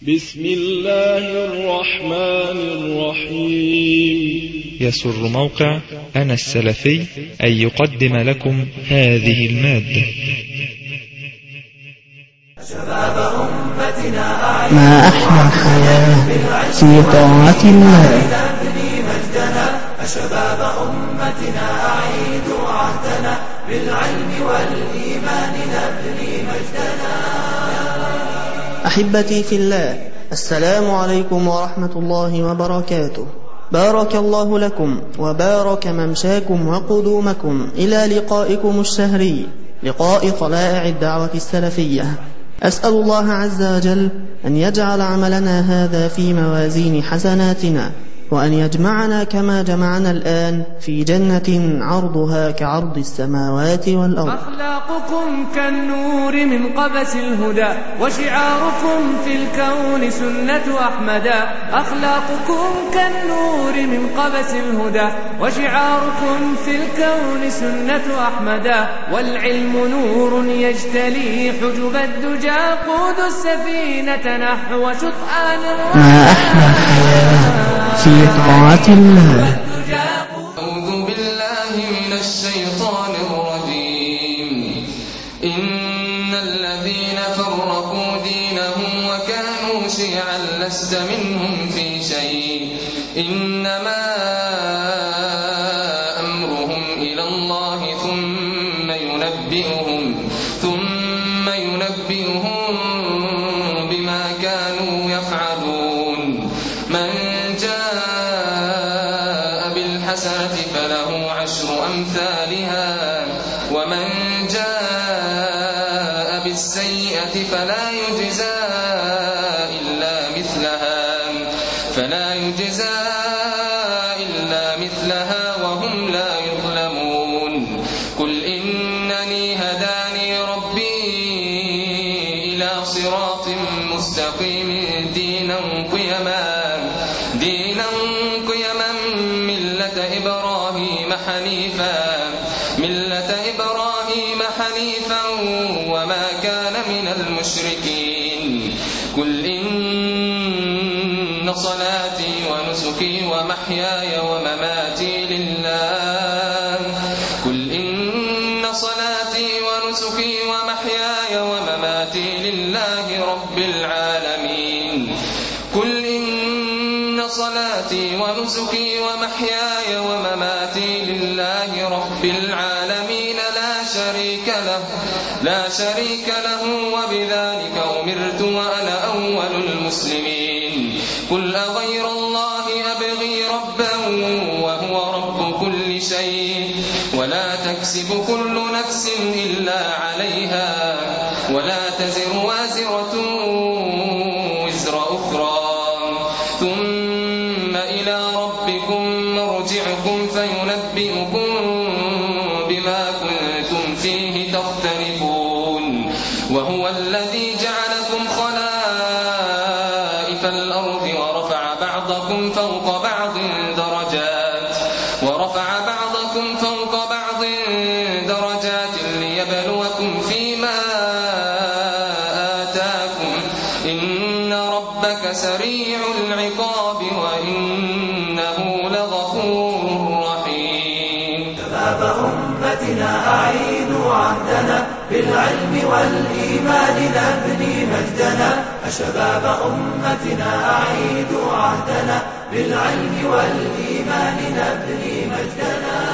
بسم الله الرحمن الرحيم يسر موقع أنا السلفي أن يقدم لكم هذه المادة ما أحلى الحياة في طاعة الله أحبتي في الله السلام عليكم ورحمة الله وبركاته بارك الله لكم وبارك ممشاكم وقدومكم إلى لقائكم الشهري لقاء طلائع الدعوة السلفية أسأل الله عز وجل أن يجعل عملنا هذا في موازين حسناتنا وأن يجمعنا كما جمعنا الآن في جنة عرضها كعرض السماوات والأرض أخلاقكم كالنور من قبس الهدى وشعاركم في الكون سنة أحمدا أخلاقكم كالنور من قبس الهدى وشعاركم في الكون سنة أحمدا والعلم نور يجتلي حجب الدجى قود السفينة نحو شطآن ما أحلى الحياة في طاعة الله أعوذ بالله من الشيطان الرجيم إن الذين فرقوا دينهم وكانوا شيعا لست منهم في شيء إنما أمرهم إلى الله ثم ينبئهم ثم ينبئهم بما كانوا يفعلون من جاء بالحسنة فله عشر أمثالها ومن جاء بالسيئة فلا يجزى إلا مثلها فلا يجزى إلا مثلها وهم لا يظلمون قل إنني هداني ربي إلى صراط مستقيم دينا قيما دينا قيما ملة إبراهيم حنيفا ملة إبراهيم حنيفا وما كان من المشركين قل إن صلاتي ونسكي ومحياي ومماتي لله قل إن صلاتي ونسكي ومحياي ومماتي لله رب العالمين قل إن صلاتي ونسكي ومحياي ومماتي لله رب العالمين لا شريك له لا شريك له وبذلك أمرت وأنا أول المسلمين قل أغير الله أبغي ربا وهو رب كل شيء ولا تكسب كل نفس إلا عليها ولا تزر وازرة وزر أخرى ثم إلى ربكم مرجعكم فينبئكم بما كنتم فيه تختلفون وهو الذي جعلكم خلائف الأرض ورفع بعضكم فوق بعض درجات ورفع بعضكم فوق بعض درجات ليبلوكم فيما آتاكم إن ربك سريع العقاب وإنه لغفور رحيم شباب أمتنا أعيدوا عهدنا بالعلم والإيمان نبني مجدنا شباب أمتنا أعيدوا عهدنا بالعلم والإيمان نبني مجدنا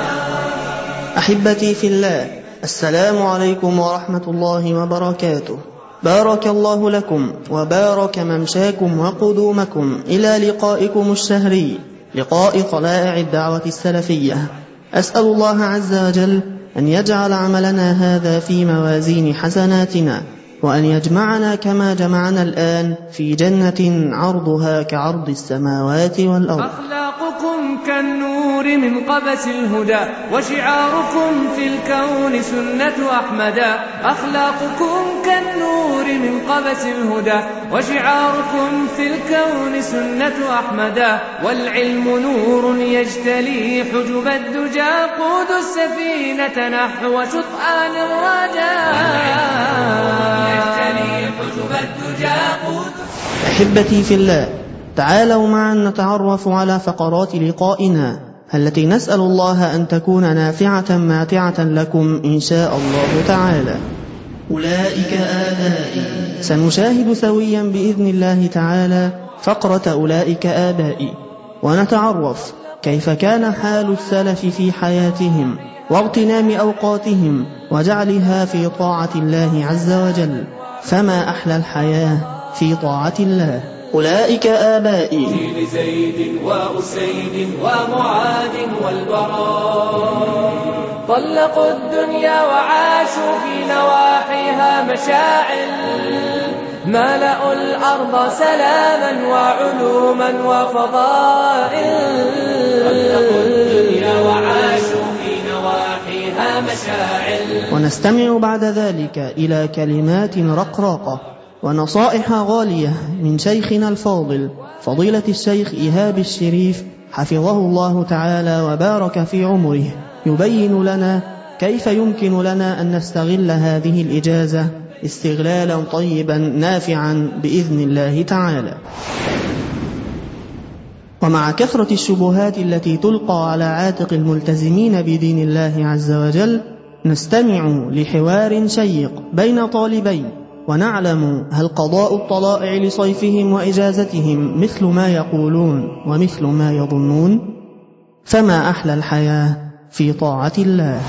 أحبتي في الله السلام عليكم ورحمة الله وبركاته بارك الله لكم وبارك ممشاكم وقدومكم إلى لقائكم الشهري لقاء طلائع الدعوة السلفية أسأل الله عز وجل أن يجعل عملنا هذا في موازين حسناتنا وأن يجمعنا كما جمعنا الآن في جنة عرضها كعرض السماوات والأرض أخلاقكم كالنور من قبس الهدى وشعاركم في الكون سنة أحمدا أخلاقكم كالنور من قبس الهدى وشعاركم في الكون سنة أحمدا والعلم نور يجتلي حجب الدجى قود السفينة نحو شطآن الرجاء يجتلي حجب الدجى قود أحبتي في الله تعالوا معا نتعرف على فقرات لقائنا التي نسأل الله أن تكون نافعة ماتعة لكم إن شاء الله تعالى أولئك آبائي سنشاهد سويا بإذن الله تعالى فقرة أولئك آبائي ونتعرف كيف كان حال السلف في حياتهم واغتنام أوقاتهم وجعلها في طاعة الله عز وجل فما أحلى الحياة في طاعة الله أولئك آبائي جيل زيد وأسيد ومعاذ والبراء طلقوا الدنيا وعاشوا في نواحيها مشاعل ملأوا الأرض سلاما وعلوما وفضائل طلقوا الدنيا وعاشوا في نواحيها مشاعل ونستمع بعد ذلك إلى كلمات رقراقة ونصائح غالية من شيخنا الفاضل فضيلة الشيخ إيهاب الشريف حفظه الله تعالى وبارك في عمره يبين لنا كيف يمكن لنا أن نستغل هذه الإجازة استغلالا طيبا نافعا بإذن الله تعالى ومع كثرة الشبهات التي تلقى على عاتق الملتزمين بدين الله عز وجل نستمع لحوار شيق بين طالبين ونعلم هل قضاء الطلائع لصيفهم وإجازتهم مثل ما يقولون ومثل ما يظنون فما أحلى الحياة في طاعة الله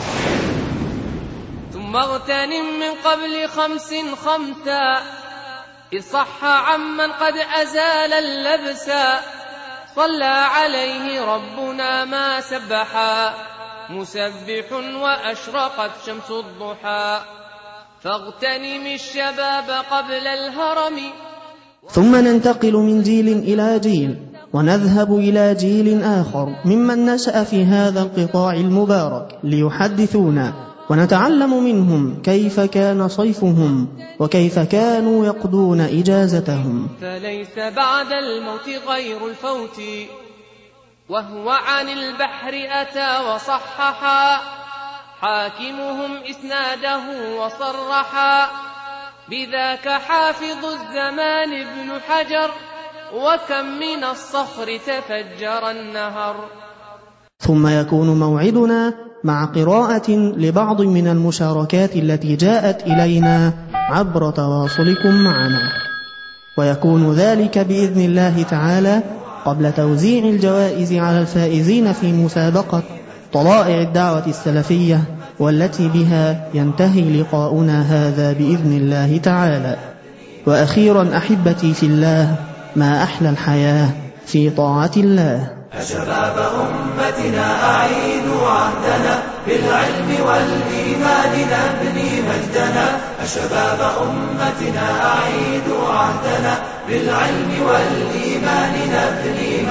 ثم اغتنم من قبل خمس خمسا إذ صح عمن قد أزال اللبسا صلى عليه ربنا ما سبحا مسبح وأشرقت شمس الضحى فاغتنم الشباب قبل الهرم ثم ننتقل من جيل إلى جيل ونذهب إلى جيل آخر ممن نشأ في هذا القطاع المبارك ليحدثونا ونتعلم منهم كيف كان صيفهم وكيف كانوا يقضون إجازتهم فليس بعد الموت غير الفوت وهو عن البحر أتى وصححا حاكمهم إسناده وصرحا بذاك حافظ الزمان ابن حجر وكم من الصخر تفجر النهر ثم يكون موعدنا مع قراءة لبعض من المشاركات التي جاءت إلينا عبر تواصلكم معنا ويكون ذلك بإذن الله تعالى قبل توزيع الجوائز على الفائزين في مسابقة طلائع الدعوة السلفية والتي بها ينتهي لقاؤنا هذا بإذن الله تعالى وأخيرا أحبتي في الله ما أحلى الحياة في طاعة الله شباب أمتنا أعيدوا عهدنا بالعلم والإيمان نبني مجدنا شباب أمتنا أعيدوا عهدنا بالعلم والإيمان نبني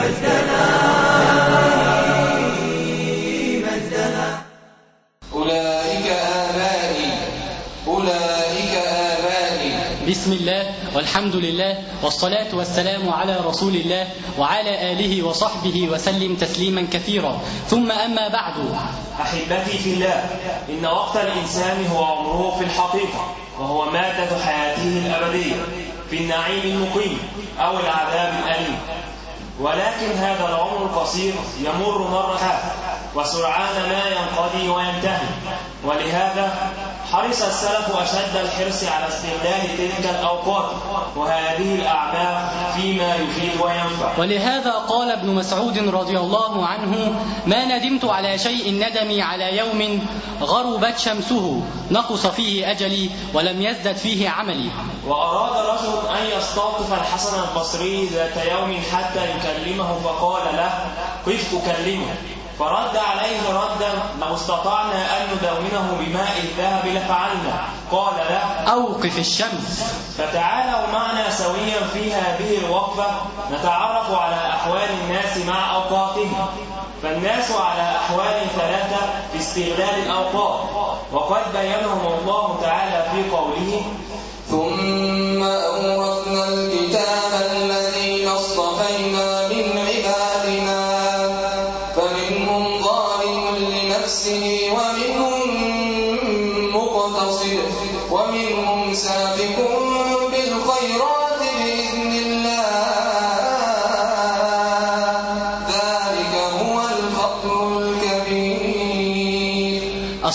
مجدنا أولئك آبائي أولئك آبائي بسم الله والحمد لله والصلاة والسلام على رسول الله وعلى آله وصحبه وسلم تسليما كثيرا ثم أما بعد أحبتي في الله إن وقت الإنسان هو عمره في الحقيقة وهو مادة حياته الأبدية في النعيم المقيم أو العذاب الأليم ولكن هذا العمر القصير يمر مرة وسرعان ما ينقضي وينتهي ولهذا حرص السلف أشد الحرص على استغلال تلك الأوقات وهذه الأعمال فيما يفيد وينفع ولهذا قال ابن مسعود رضي الله عنه ما ندمت على شيء ندمي على يوم غربت شمسه نقص فيه أجلي ولم يزدد فيه عملي وأراد رجل أن يستوقف الحسن البصري ذات يوم حتى يكلمه فقال له قف أكلمه فرد عليه ردا لو استطعنا أن نداومه بماء الذهب لفعلنا قال له أوقف الشمس فتعالوا معنا سويا في هذه الوقفة نتعرف على أحوال الناس مع أوقاتهم فالناس على أحوال ثلاثة في استغلال الأوقات وقد بينهم الله تعالى في قوله ثم أورثنا الكتاب الذين اصطفينا من عبادنا فمنهم ظالم لنفسه ومنهم مقتصد ومنهم سابق بالخيرات بإذن الله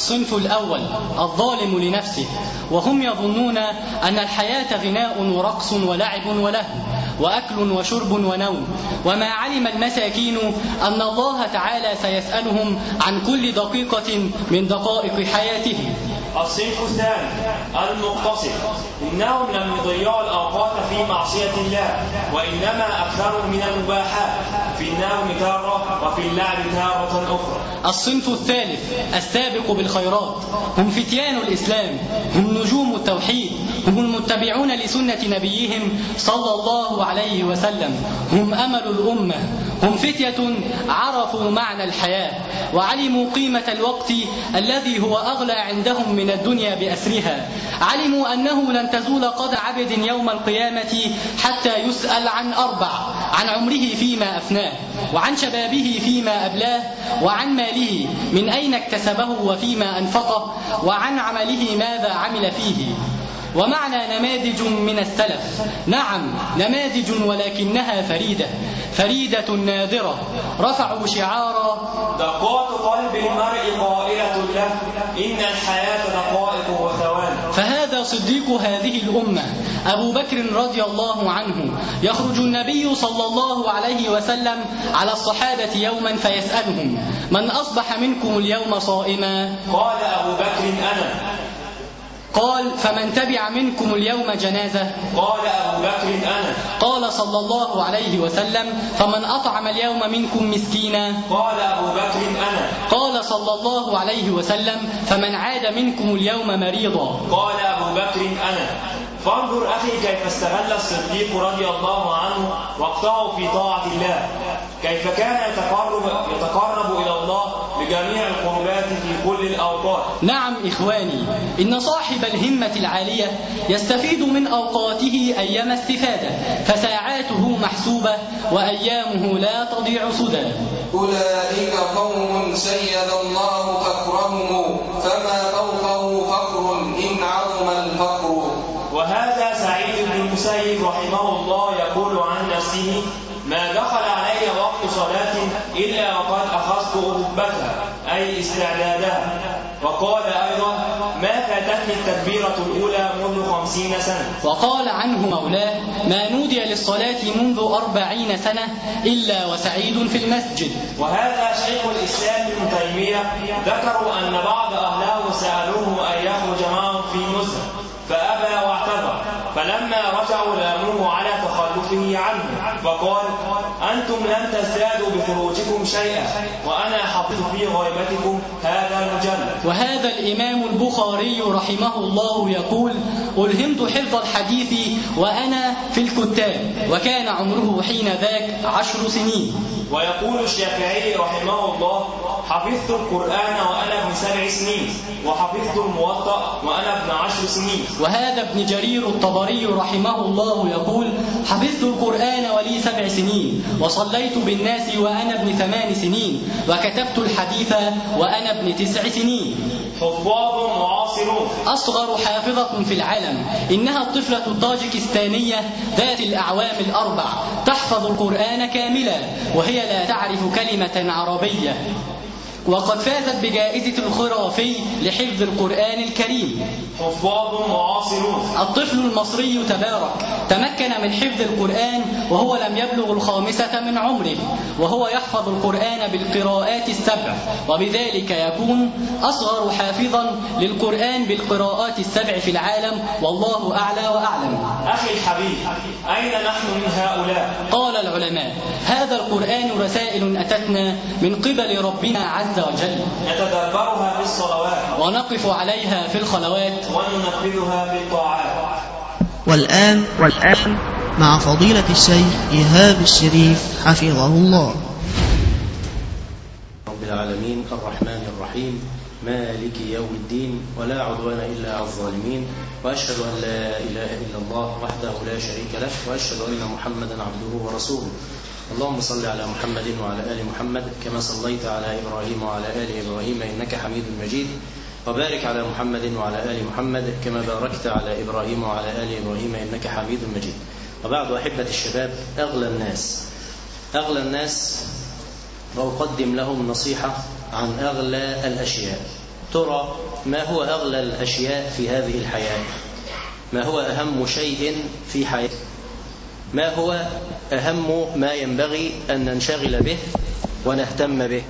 الصنف الأول الظالم لنفسه وهم يظنون أن الحياة غناء ورقص ولعب ولهو وأكل وشرب ونوم وما علم المساكين أن الله تعالى سيسألهم عن كل دقيقة من دقائق حياتهم الصنف الثاني المقتصد إنهم لم يضيعوا الأوقات في معصية الله وإنما أكثروا من المباحات في النوم تارة وفي اللعب تارة أخرى الصنف الثالث السابق بالخيرات هم فتيان الإسلام هم نجوم التوحيد هم المتبعون لسنة نبيهم صلى الله عليه وسلم هم أمل الأمة هم فتية عرفوا معنى الحياة وعلموا قيمة الوقت الذي هو أغلى عندهم من الدنيا بأسرها علموا أنه لن تزول قد عبد يوم القيامة حتى يسأل عن أربع عن عمره فيما أفناه وعن شبابه فيما أبلاه وعن ماله من أين اكتسبه وفيما أنفقه وعن عمله ماذا عمل فيه ومعنى نماذج من السلف نعم نماذج ولكنها فريدة فريدة نادرة رفعوا شعارا دقات قلب المرء قائلة له إن الحياة دقائق وثواني فهذا صديق هذه الأمة أبو بكر رضي الله عنه يخرج النبي صلى الله عليه وسلم على الصحابة يوما فيسألهم من أصبح منكم اليوم صائما قال أبو بكر أنا قال فمن تبع منكم اليوم جنازة قال أبو بكر أنا قال صلى الله عليه وسلم فمن أطعم اليوم منكم مسكينا قال أبو بكر أنا قال صلى الله عليه وسلم فمن عاد منكم اليوم مريضا قال أبو بكر أنا فانظر أخي كيف استغل الصديق رضي الله عنه وقته في طاعة الله كيف كان يتقرب, يتقرب إلى الله بجميع القربات في كل الأوقات نعم إخواني إن صاحب الهمة العالية يستفيد من أوقاته أيام استفادة فساعاته محسوبة وأيامه لا تضيع سدى أولئك قوم سيد الله فكرهم فما فوقه فقر إن عظم الفقر وهذا سعيد بن المسيب رحمه الله يقول عن نفسه ما دخل علي وقت صلاة إلا وقد أخذت أهبتها أي استعدادها وقال أيضا ما فاتتني التكبيرة الأولى منذ خمسين سنة وقال عنه مولاه ما نودي للصلاة منذ أربعين سنة إلا وسعيد في المسجد وهذا شيخ الإسلام ابن تيمية ذكروا أن بعض أهله سألوه أن يخرج معهم في نزهة فأبى واعتذر فلما رجعوا لاموه على تخلفه عنه وقال أنتم لم تزدادوا بخروجكم شيئا وأنا حفظ في غيبتكم هذا المجلد وهذا الإمام البخاري رحمه الله يقول ألهمت حفظ الحديث وأنا في الكتاب وكان عمره حين ذاك عشر سنين ويقول الشافعي رحمه الله حفظت القرآن وأنا ابن سبع سنين وحفظت الموطأ وأنا ابن عشر سنين وهذا ابن جرير الطبري رحمه الله يقول حفظت القرآن ولي سبع سنين وصليت بالناس وأنا ابن ثمان سنين وكتبت الحديث وأنا ابن تسع سنين حفاظ معاصرون أصغر حافظة في العالم إنها الطفلة الطاجكستانية ذات الأعوام الأربع تحفظ القرآن كاملا وهي لا تعرف كلمة عربية وقد فازت بجائزة الخرافي لحفظ القرآن الكريم حفاظ معاصرون الطفل المصري تبارك تمكن من حفظ القرآن وهو لم يبلغ الخامسة من عمره وهو يحفظ القرآن بالقراءات السبع وبذلك يكون أصغر حافظا للقرآن بالقراءات السبع في العالم والله أعلى وأعلم أخي الحبيب أين نحن من هؤلاء قال العلماء هذا القرآن رسائل أتتنا من قبل ربنا عز وجل نتدبرها في الصلوات ونقف عليها في الخلوات وننفذها في الطاعات والآن والآن مع فضيلة الشيخ إيهاب الشريف حفظه الله رب العالمين الرحمن الرحيم مالك يوم الدين ولا عدوان إلا على الظالمين وأشهد أن لا إله إلا الله وحده لا شريك له وأشهد أن محمدا عبده ورسوله اللهم صل على محمد وعلى آل محمد كما صليت على إبراهيم وعلى آل إبراهيم إنك حميد مجيد وبارك على محمد وعلى آل محمد كما باركت على إبراهيم وعلى آل إبراهيم إنك حميد مجيد وبعد أحبة الشباب أغلى الناس أغلى الناس وأقدم لهم نصيحة عن أغلى الأشياء ترى ما هو أغلى الأشياء في هذه الحياة ما هو أهم شيء في حياة ما هو أهم ما ينبغي أن ننشغل به ونهتم به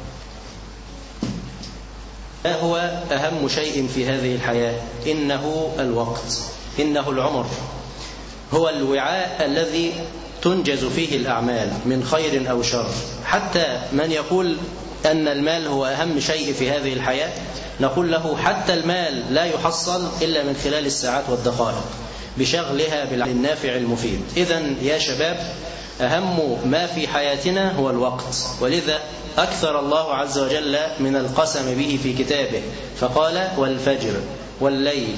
ما هو أهم شيء في هذه الحياة إنه الوقت إنه العمر هو الوعاء الذي تنجز فيه الأعمال من خير أو شر حتى من يقول أن المال هو أهم شيء في هذه الحياة نقول له حتى المال لا يحصل إلا من خلال الساعات والدقائق بشغلها بالنافع المفيد إذا يا شباب أهم ما في حياتنا هو الوقت ولذا أكثر الله عز وجل من القسم به في كتابه فقال والفجر والليل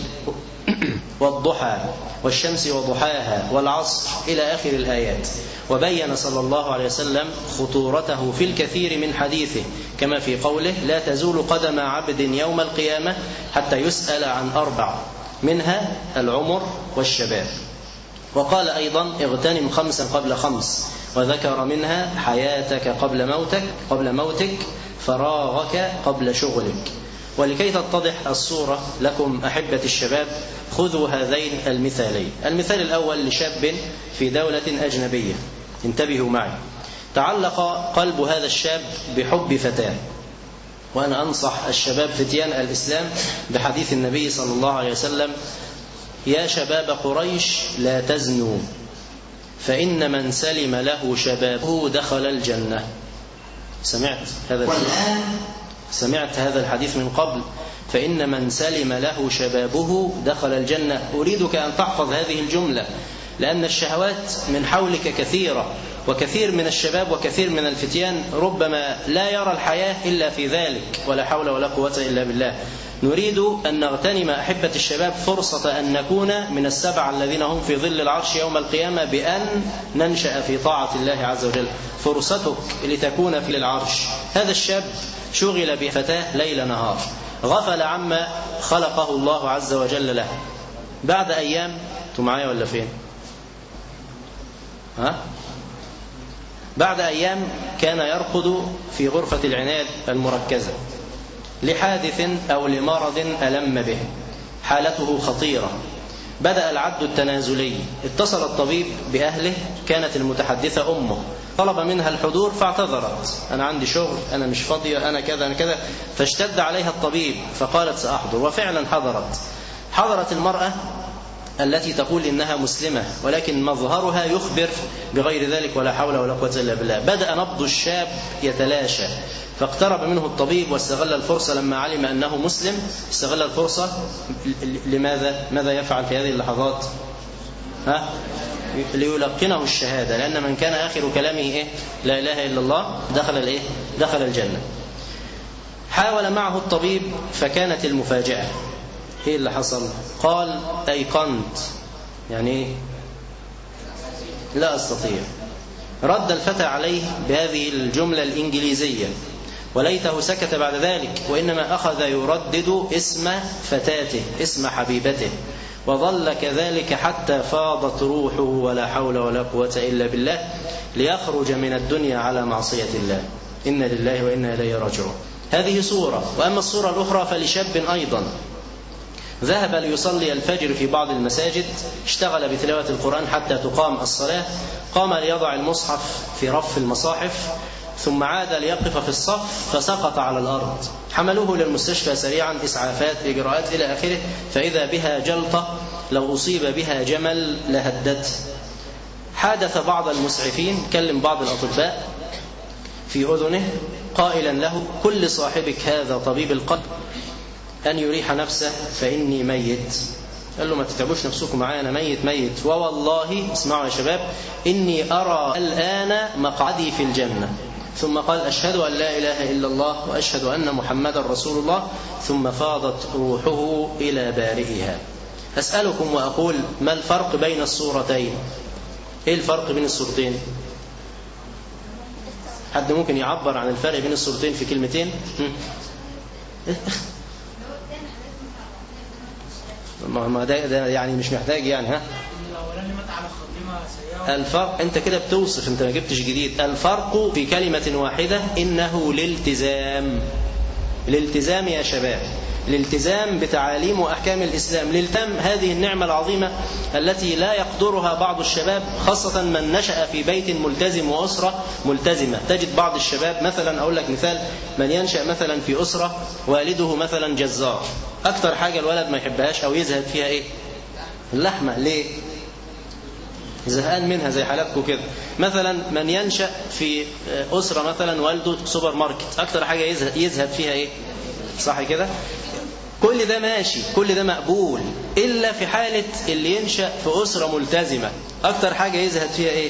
والضحى والشمس وضحاها والعصر إلى آخر الآيات وبين صلى الله عليه وسلم خطورته في الكثير من حديثه كما في قوله لا تزول قدم عبد يوم القيامة حتى يسأل عن أربع منها العمر والشباب وقال أيضا اغتنم خمسا قبل خمس وذكر منها حياتك قبل موتك قبل موتك فراغك قبل شغلك ولكي تتضح الصورة لكم أحبة الشباب خذوا هذين المثالين المثال الأول لشاب في دولة أجنبية انتبهوا معي تعلق قلب هذا الشاب بحب فتاة وأنا أنصح الشباب فتيان الإسلام بحديث النبي صلى الله عليه وسلم يا شباب قريش لا تزنوا فإن من سلم له شبابه دخل الجنة سمعت هذا الحديث سمعت هذا الحديث من قبل فإن من سلم له شبابه دخل الجنة أريدك أن تحفظ هذه الجملة لأن الشهوات من حولك كثيرة وكثير من الشباب وكثير من الفتيان ربما لا يرى الحياة إلا في ذلك ولا حول ولا قوة إلا بالله نريد أن نغتنم أحبة الشباب فرصة أن نكون من السبعة الذين هم في ظل العرش يوم القيامة بأن ننشأ في طاعة الله عز وجل فرصتك لتكون في العرش هذا الشاب شغل بفتاة ليل نهار غفل عما خلقه الله عز وجل له بعد أيام أنتوا معايا ولا فين ها بعد أيام كان يرقد في غرفة العناية المركزة لحادث أو لمرض ألم به حالته خطيرة بدأ العد التنازلي اتصل الطبيب بأهله كانت المتحدثة أمه طلب منها الحضور فاعتذرت أنا عندي شغل أنا مش فاضية أنا كذا أنا كذا فاشتد عليها الطبيب فقالت سأحضر وفعلا حضرت حضرت المرأة التي تقول إنها مسلمة ولكن مظهرها يخبر بغير ذلك ولا حول ولا قوة إلا بالله بدأ نبض الشاب يتلاشى فاقترب منه الطبيب واستغل الفرصة لما علم أنه مسلم استغل الفرصة لماذا؟ ماذا يفعل في هذه اللحظات؟ ها؟ ليلقنه الشهادة لأن من كان آخر كلامه إيه؟ لا إله إلا الله دخل الإيه؟ دخل الجنة حاول معه الطبيب فكانت المفاجأة ايه اللي حصل قال ايقنت يعني ايه لا استطيع رد الفتى عليه بهذه الجملة الإنجليزية وليته سكت بعد ذلك وإنما أخذ يردد اسم فتاته اسم حبيبته وظل كذلك حتى فاضت روحه ولا حول ولا قوة إلا بالله ليخرج من الدنيا على معصية الله إن لله وإنا إليه راجعون هذه صورة وأما الصورة الأخرى فلشاب أيضا ذهب ليصلي الفجر في بعض المساجد اشتغل بتلاوة القرآن حتى تقام الصلاة قام ليضع المصحف في رف المصاحف ثم عاد ليقف في الصف فسقط على الأرض حملوه للمستشفى سريعا إسعافات إجراءات إلى آخره فإذا بها جلطة لو أصيب بها جمل لهدته حادث بعض المسعفين كلم بعض الأطباء في أذنه قائلا له كل صاحبك هذا طبيب القلب أن يريح نفسه فإني ميت قال له ما تتعبوش نفسكم معايا أنا ميت ميت ووالله اسمعوا يا شباب إني أرى الآن مقعدي في الجنة ثم قال أشهد أن لا إله إلا الله وأشهد أن محمدا رسول الله ثم فاضت روحه إلى بارئها أسألكم وأقول ما الفرق بين الصورتين إيه الفرق بين الصورتين حد ممكن يعبر عن الفرق بين الصورتين في كلمتين ما ده, ده يعني مش محتاج يعني ها الفرق انت كده بتوصف انت ما جبتش جديد الفرق في كلمة واحدة انه الالتزام الالتزام يا شباب الالتزام بتعاليم وأحكام الإسلام الالتزام هذه النعمة العظيمة التي لا يقدرها بعض الشباب خاصة من نشأ في بيت ملتزم وأسرة ملتزمة تجد بعض الشباب مثلا أقول لك مثال من ينشأ مثلا في أسرة والده مثلا جزار أكثر حاجة الولد ما يحبهاش أو يزهد فيها إيه اللحمة ليه زهقان منها زي حالاتكم كده مثلا من ينشأ في أسرة مثلا والده سوبر ماركت أكثر حاجة يزهد, يزهد فيها إيه صح كده كل ده ماشي كل ده مقبول إلا في حالة اللي ينشأ في أسرة ملتزمة أكثر حاجة يزهد فيها إيه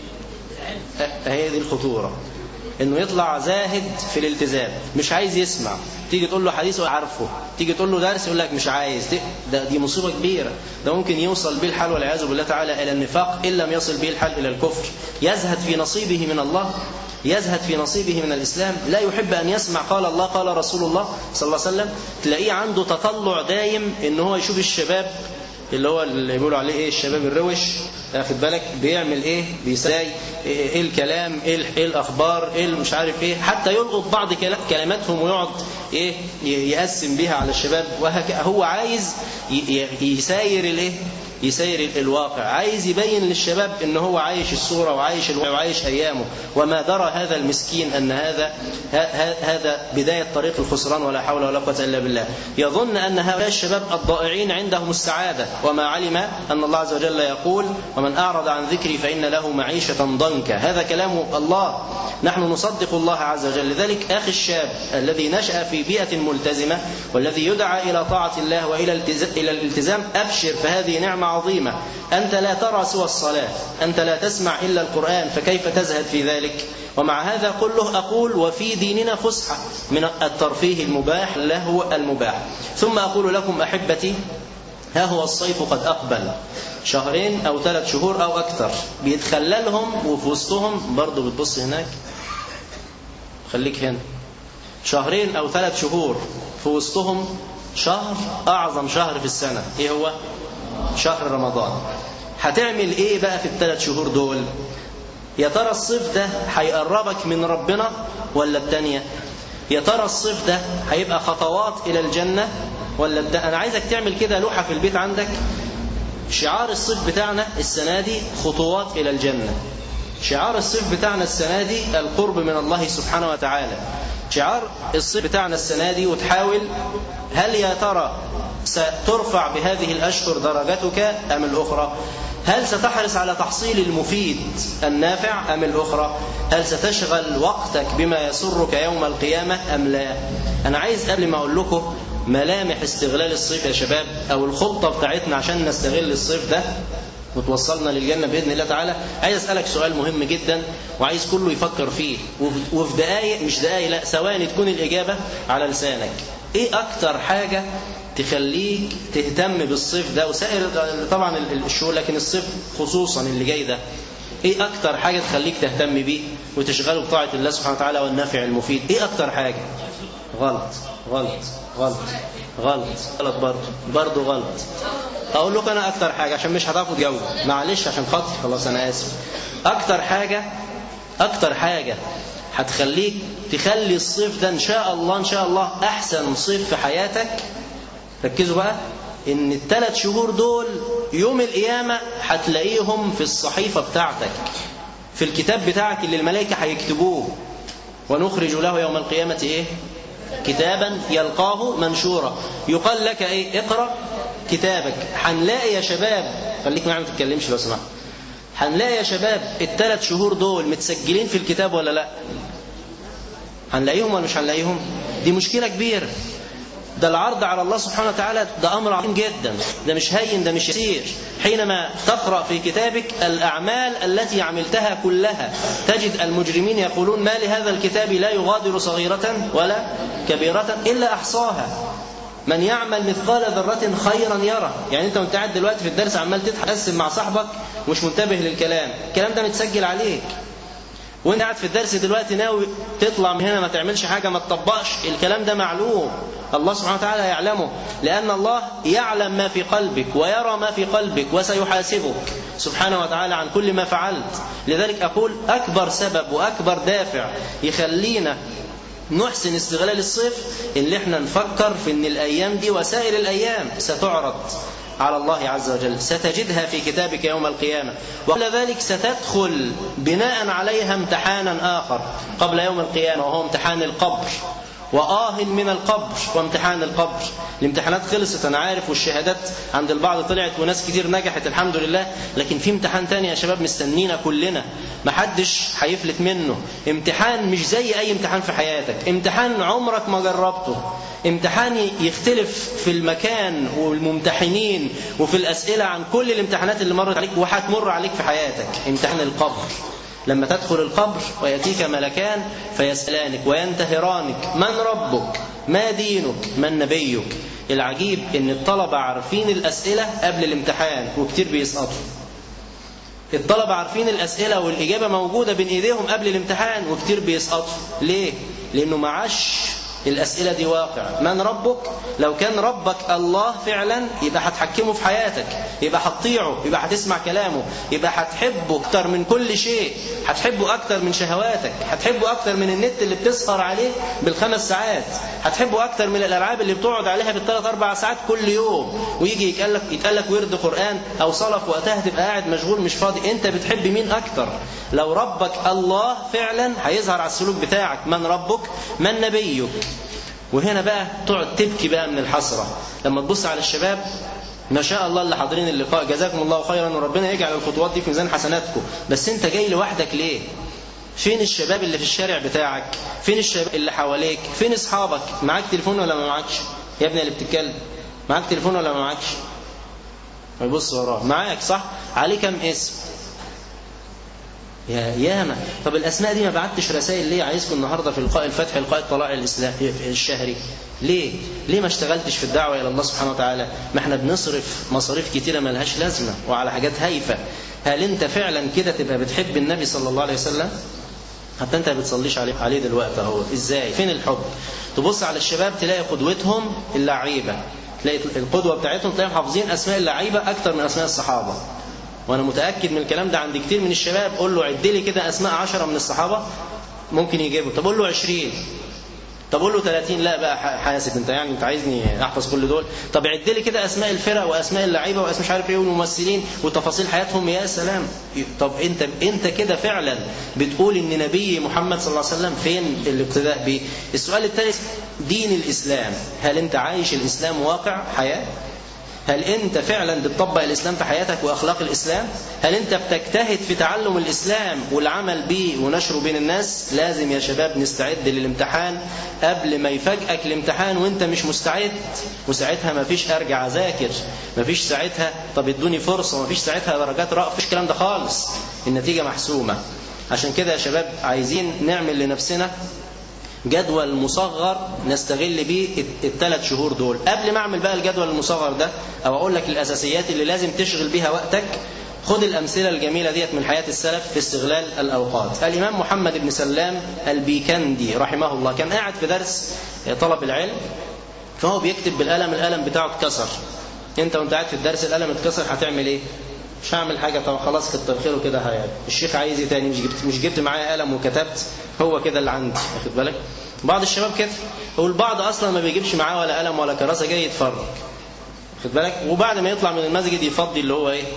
هي دي الخطورة انه يطلع زاهد في الالتزام مش عايز يسمع تيجي تقول له حديث عارفه تيجي تقول له درس يقول لك مش عايز ده دي مصيبه كبيره ده ممكن يوصل به الحال والعياذ بالله تعالى الى النفاق ان لم يصل به الحال الى الكفر يزهد في نصيبه من الله يزهد في نصيبه من الإسلام لا يحب أن يسمع قال الله قال رسول الله صلى الله عليه وسلم تلاقيه عنده تطلع دايم ان هو يشوف الشباب اللي هو اللي بيقولوا عليه ايه الشباب الروش واخد بالك بيعمل ايه بيساي ايه, إيه الكلام ايه, إيه الاخبار ايه مش عارف ايه حتى يلقط بعض كلماتهم ويقعد ايه يقسم بيها على الشباب وهكذا هو عايز يساير الايه يسير الواقع عايز يبين للشباب ان هو عايش الصورة وعايش وعايش ايامه وما درى هذا المسكين ان هذا هذا بداية طريق الخسران ولا حول ولا قوة الا بالله يظن ان هؤلاء الشباب الضائعين عندهم السعادة وما علم ان الله عز وجل يقول ومن اعرض عن ذكري فان له معيشة ضنكا هذا كلام الله نحن نصدق الله عز وجل لذلك اخي الشاب الذي نشأ في بيئة ملتزمة والذي يدعى الى طاعة الله والى الى الالتزام ابشر فهذه نعمة عظيمة أنت لا ترى سوى الصلاة أنت لا تسمع إلا القرآن فكيف تزهد في ذلك ومع هذا كله أقول وفي ديننا فسحة من الترفيه المباح لهو المباح ثم أقول لكم أحبتي ها هو الصيف قد أقبل شهرين أو ثلاث شهور أو أكثر بيتخللهم وفي وسطهم برضه بتبص هناك خليك هنا شهرين أو ثلاث شهور في وسطهم شهر أعظم شهر في السنة إيه هو؟ شهر رمضان هتعمل ايه بقى في الثلاث شهور دول يا ترى الصيف ده هيقربك من ربنا ولا التانية يا ترى الصيف ده هيبقى خطوات الى الجنة ولا الد... انا عايزك تعمل كده لوحة في البيت عندك شعار الصيف بتاعنا السنة دي خطوات الى الجنة شعار الصيف بتاعنا السنة دي القرب من الله سبحانه وتعالى شعار الصيف بتاعنا السنة دي وتحاول هل يا ترى سترفع بهذه الأشهر درجتك أم الأخرى هل ستحرص على تحصيل المفيد النافع أم الأخرى هل ستشغل وقتك بما يسرك يوم القيامة أم لا أنا عايز قبل ما أقول لكم ملامح استغلال الصيف يا شباب أو الخطة بتاعتنا عشان نستغل الصيف ده وتوصلنا للجنة بإذن الله تعالى عايز أسألك سؤال مهم جدا وعايز كله يفكر فيه وفي دقايق مش دقايق لا ثواني تكون الإجابة على لسانك إيه أكتر حاجة تخليك تهتم بالصيف ده وسائر طبعا الشهور لكن الصيف خصوصا اللي جاي ده ايه اكتر حاجه تخليك تهتم بيه وتشغله بطاعه الله سبحانه وتعالى والنافع المفيد ايه اكتر حاجه غلط غلط غلط غلط غلط برضه برضه غلط اقول لك انا اكتر حاجه عشان مش هتعرفوا تجاوبوا معلش عشان خاطري خلاص انا اسف اكتر حاجه اكتر حاجه هتخليك تخلي الصيف ده ان شاء الله ان شاء الله احسن صيف في حياتك ركزوا بقى ان الثلاث شهور دول يوم القيامة هتلاقيهم في الصحيفة بتاعتك في الكتاب بتاعك اللي الملائكة هيكتبوه ونخرج له يوم القيامة ايه كتابا يلقاه منشورا يقال لك ايه اقرأ كتابك هنلاقي يا شباب خليك معايا ما تتكلمش لو سمحت هنلاقي يا شباب الثلاث شهور دول متسجلين في الكتاب ولا لا هنلاقيهم ولا مش هنلاقيهم دي مشكلة كبيرة ده العرض على الله سبحانه وتعالى ده أمر عظيم جدا ده مش هين ده مش يسير حينما تقرأ في كتابك الأعمال التي عملتها كلها تجد المجرمين يقولون ما لهذا الكتاب لا يغادر صغيرة ولا كبيرة إلا أحصاها من يعمل مثقال ذرة خيرا يرى يعني انت وانت قاعد دلوقتي في الدرس عمال تتحسن مع صاحبك ومش منتبه للكلام الكلام ده متسجل عليك وانت قاعد في الدرس دلوقتي ناوي تطلع من هنا ما تعملش حاجة ما تطبقش الكلام ده معلوم الله سبحانه وتعالى يعلمه لأن الله يعلم ما في قلبك ويرى ما في قلبك وسيحاسبك سبحانه وتعالى عن كل ما فعلت لذلك أقول أكبر سبب وأكبر دافع يخلينا نحسن استغلال الصيف اللي احنا نفكر في ان الايام دي وسائر الايام ستعرض على الله عز وجل ستجدها في كتابك يوم القيامة وقبل ذلك ستدخل بناء عليها امتحانا آخر قبل يوم القيامة وهو امتحان القبر وآه من القبر وامتحان القبر الامتحانات خلصت أنا عارف والشهادات عند البعض طلعت وناس كتير نجحت الحمد لله لكن في امتحان تاني يا شباب مستنينا كلنا محدش هيفلت منه امتحان مش زي أي امتحان في حياتك امتحان عمرك ما جربته امتحان يختلف في المكان والممتحنين وفي الأسئلة عن كل الامتحانات اللي مرت عليك وهتمر عليك في حياتك امتحان القبر لما تدخل القبر ويأتيك ملكان فيسألانك وينتهرانك من ربك ما دينك من نبيك العجيب ان الطلبة عارفين الأسئلة قبل الامتحان وكتير بيسقطوا الطلبة عارفين الأسئلة والإجابة موجودة بين إيديهم قبل الامتحان وكتير بيسقطوا ليه؟ لأنه معاش الأسئلة دي واقع من ربك لو كان ربك الله فعلا يبقى هتحكمه في حياتك يبقى هتطيعه يبقى هتسمع كلامه يبقى هتحبه أكتر من كل شيء هتحبه أكتر من شهواتك هتحبه أكتر من النت اللي بتسهر عليه بالخمس ساعات هتحبه أكتر من الألعاب اللي بتقعد عليها بالثلاث أربع ساعات كل يوم ويجي يتقال لك يتقال لك ورد قرآن أو صلاة في وقتها تبقى قاعد مشغول مش فاضي أنت بتحب مين أكتر لو ربك الله فعلا هيظهر على السلوك بتاعك من ربك من نبيك وهنا بقى تقعد تبكي بقى من الحسرة لما تبص على الشباب ما شاء الله اللي حاضرين اللقاء جزاكم الله خيرا وربنا يجعل الخطوات دي في ميزان حسناتكم بس انت جاي لوحدك ليه فين الشباب اللي في الشارع بتاعك فين الشباب اللي حواليك فين اصحابك معاك تليفون ولا ما معكش يا ابني اللي بتتكلم معاك تليفون ولا ما معكش يبص وراه معاك صح عليه كم اسم يا ياما طب الاسماء دي ما بعتش رسائل ليه عايزكم النهارده في لقاء الفتح لقاء الطلاع الاسلامي الشهري ليه ليه ما اشتغلتش في الدعوه الى الله سبحانه وتعالى ما احنا بنصرف مصاريف كتيره ما لهاش لازمه وعلى حاجات هايفه هل انت فعلا كده تبقى بتحب النبي صلى الله عليه وسلم حتى انت ما بتصليش عليه عليه دلوقتي اهو ازاي فين الحب تبص على الشباب تلاقي قدوتهم اللعيبه تلاقي القدوه بتاعتهم تلاقيهم حافظين اسماء اللعيبه اكتر من اسماء الصحابه وانا متاكد من الكلام ده عند كتير من الشباب قول له عد لي كده اسماء عشرة من الصحابه ممكن يجيبه طب قول له 20 طب قول له 30 لا بقى حاسب انت يعني انت عايزني احفظ كل دول طب عد لي كده اسماء الفرق واسماء اللعيبه واسماء مش عارف ايه والممثلين وتفاصيل حياتهم يا سلام طب انت انت كده فعلا بتقول ان نبي محمد صلى الله عليه وسلم فين الاقتداء به السؤال الثالث دين الاسلام هل انت عايش الاسلام واقع حياه هل انت فعلا بتطبق الاسلام في حياتك واخلاق الاسلام هل انت بتجتهد في تعلم الاسلام والعمل به ونشره بين الناس لازم يا شباب نستعد للامتحان قبل ما يفاجئك الامتحان وانت مش مستعد وساعتها ما فيش ارجع اذاكر ما فيش ساعتها طب ادوني فرصه ما فيش ساعتها درجات رأف مفيش الكلام ده خالص النتيجه محسومه عشان كده يا شباب عايزين نعمل لنفسنا جدول مصغر نستغل بيه الثلاث شهور دول قبل ما اعمل بقى الجدول المصغر ده او اقول لك الاساسيات اللي لازم تشغل بيها وقتك خد الامثله الجميله ديت من حياه السلف في استغلال الاوقات الامام محمد بن سلام البيكندي رحمه الله كان قاعد في درس طلب العلم فهو بيكتب بالقلم القلم بتاعه اتكسر انت وانت قاعد في الدرس القلم اتكسر هتعمل ايه مش هعمل حاجه طب خلاص كتر خيره كده هيعمل الشيخ عايز ايه تاني مش جبت مش جبت معايا قلم وكتبت هو كده اللي عندي واخد بالك بعض الشباب كده والبعض اصلا ما بيجيبش معاه ولا قلم ولا كراسه جاي يتفرج واخد بالك وبعد ما يطلع من المسجد يفضي اللي هو ايه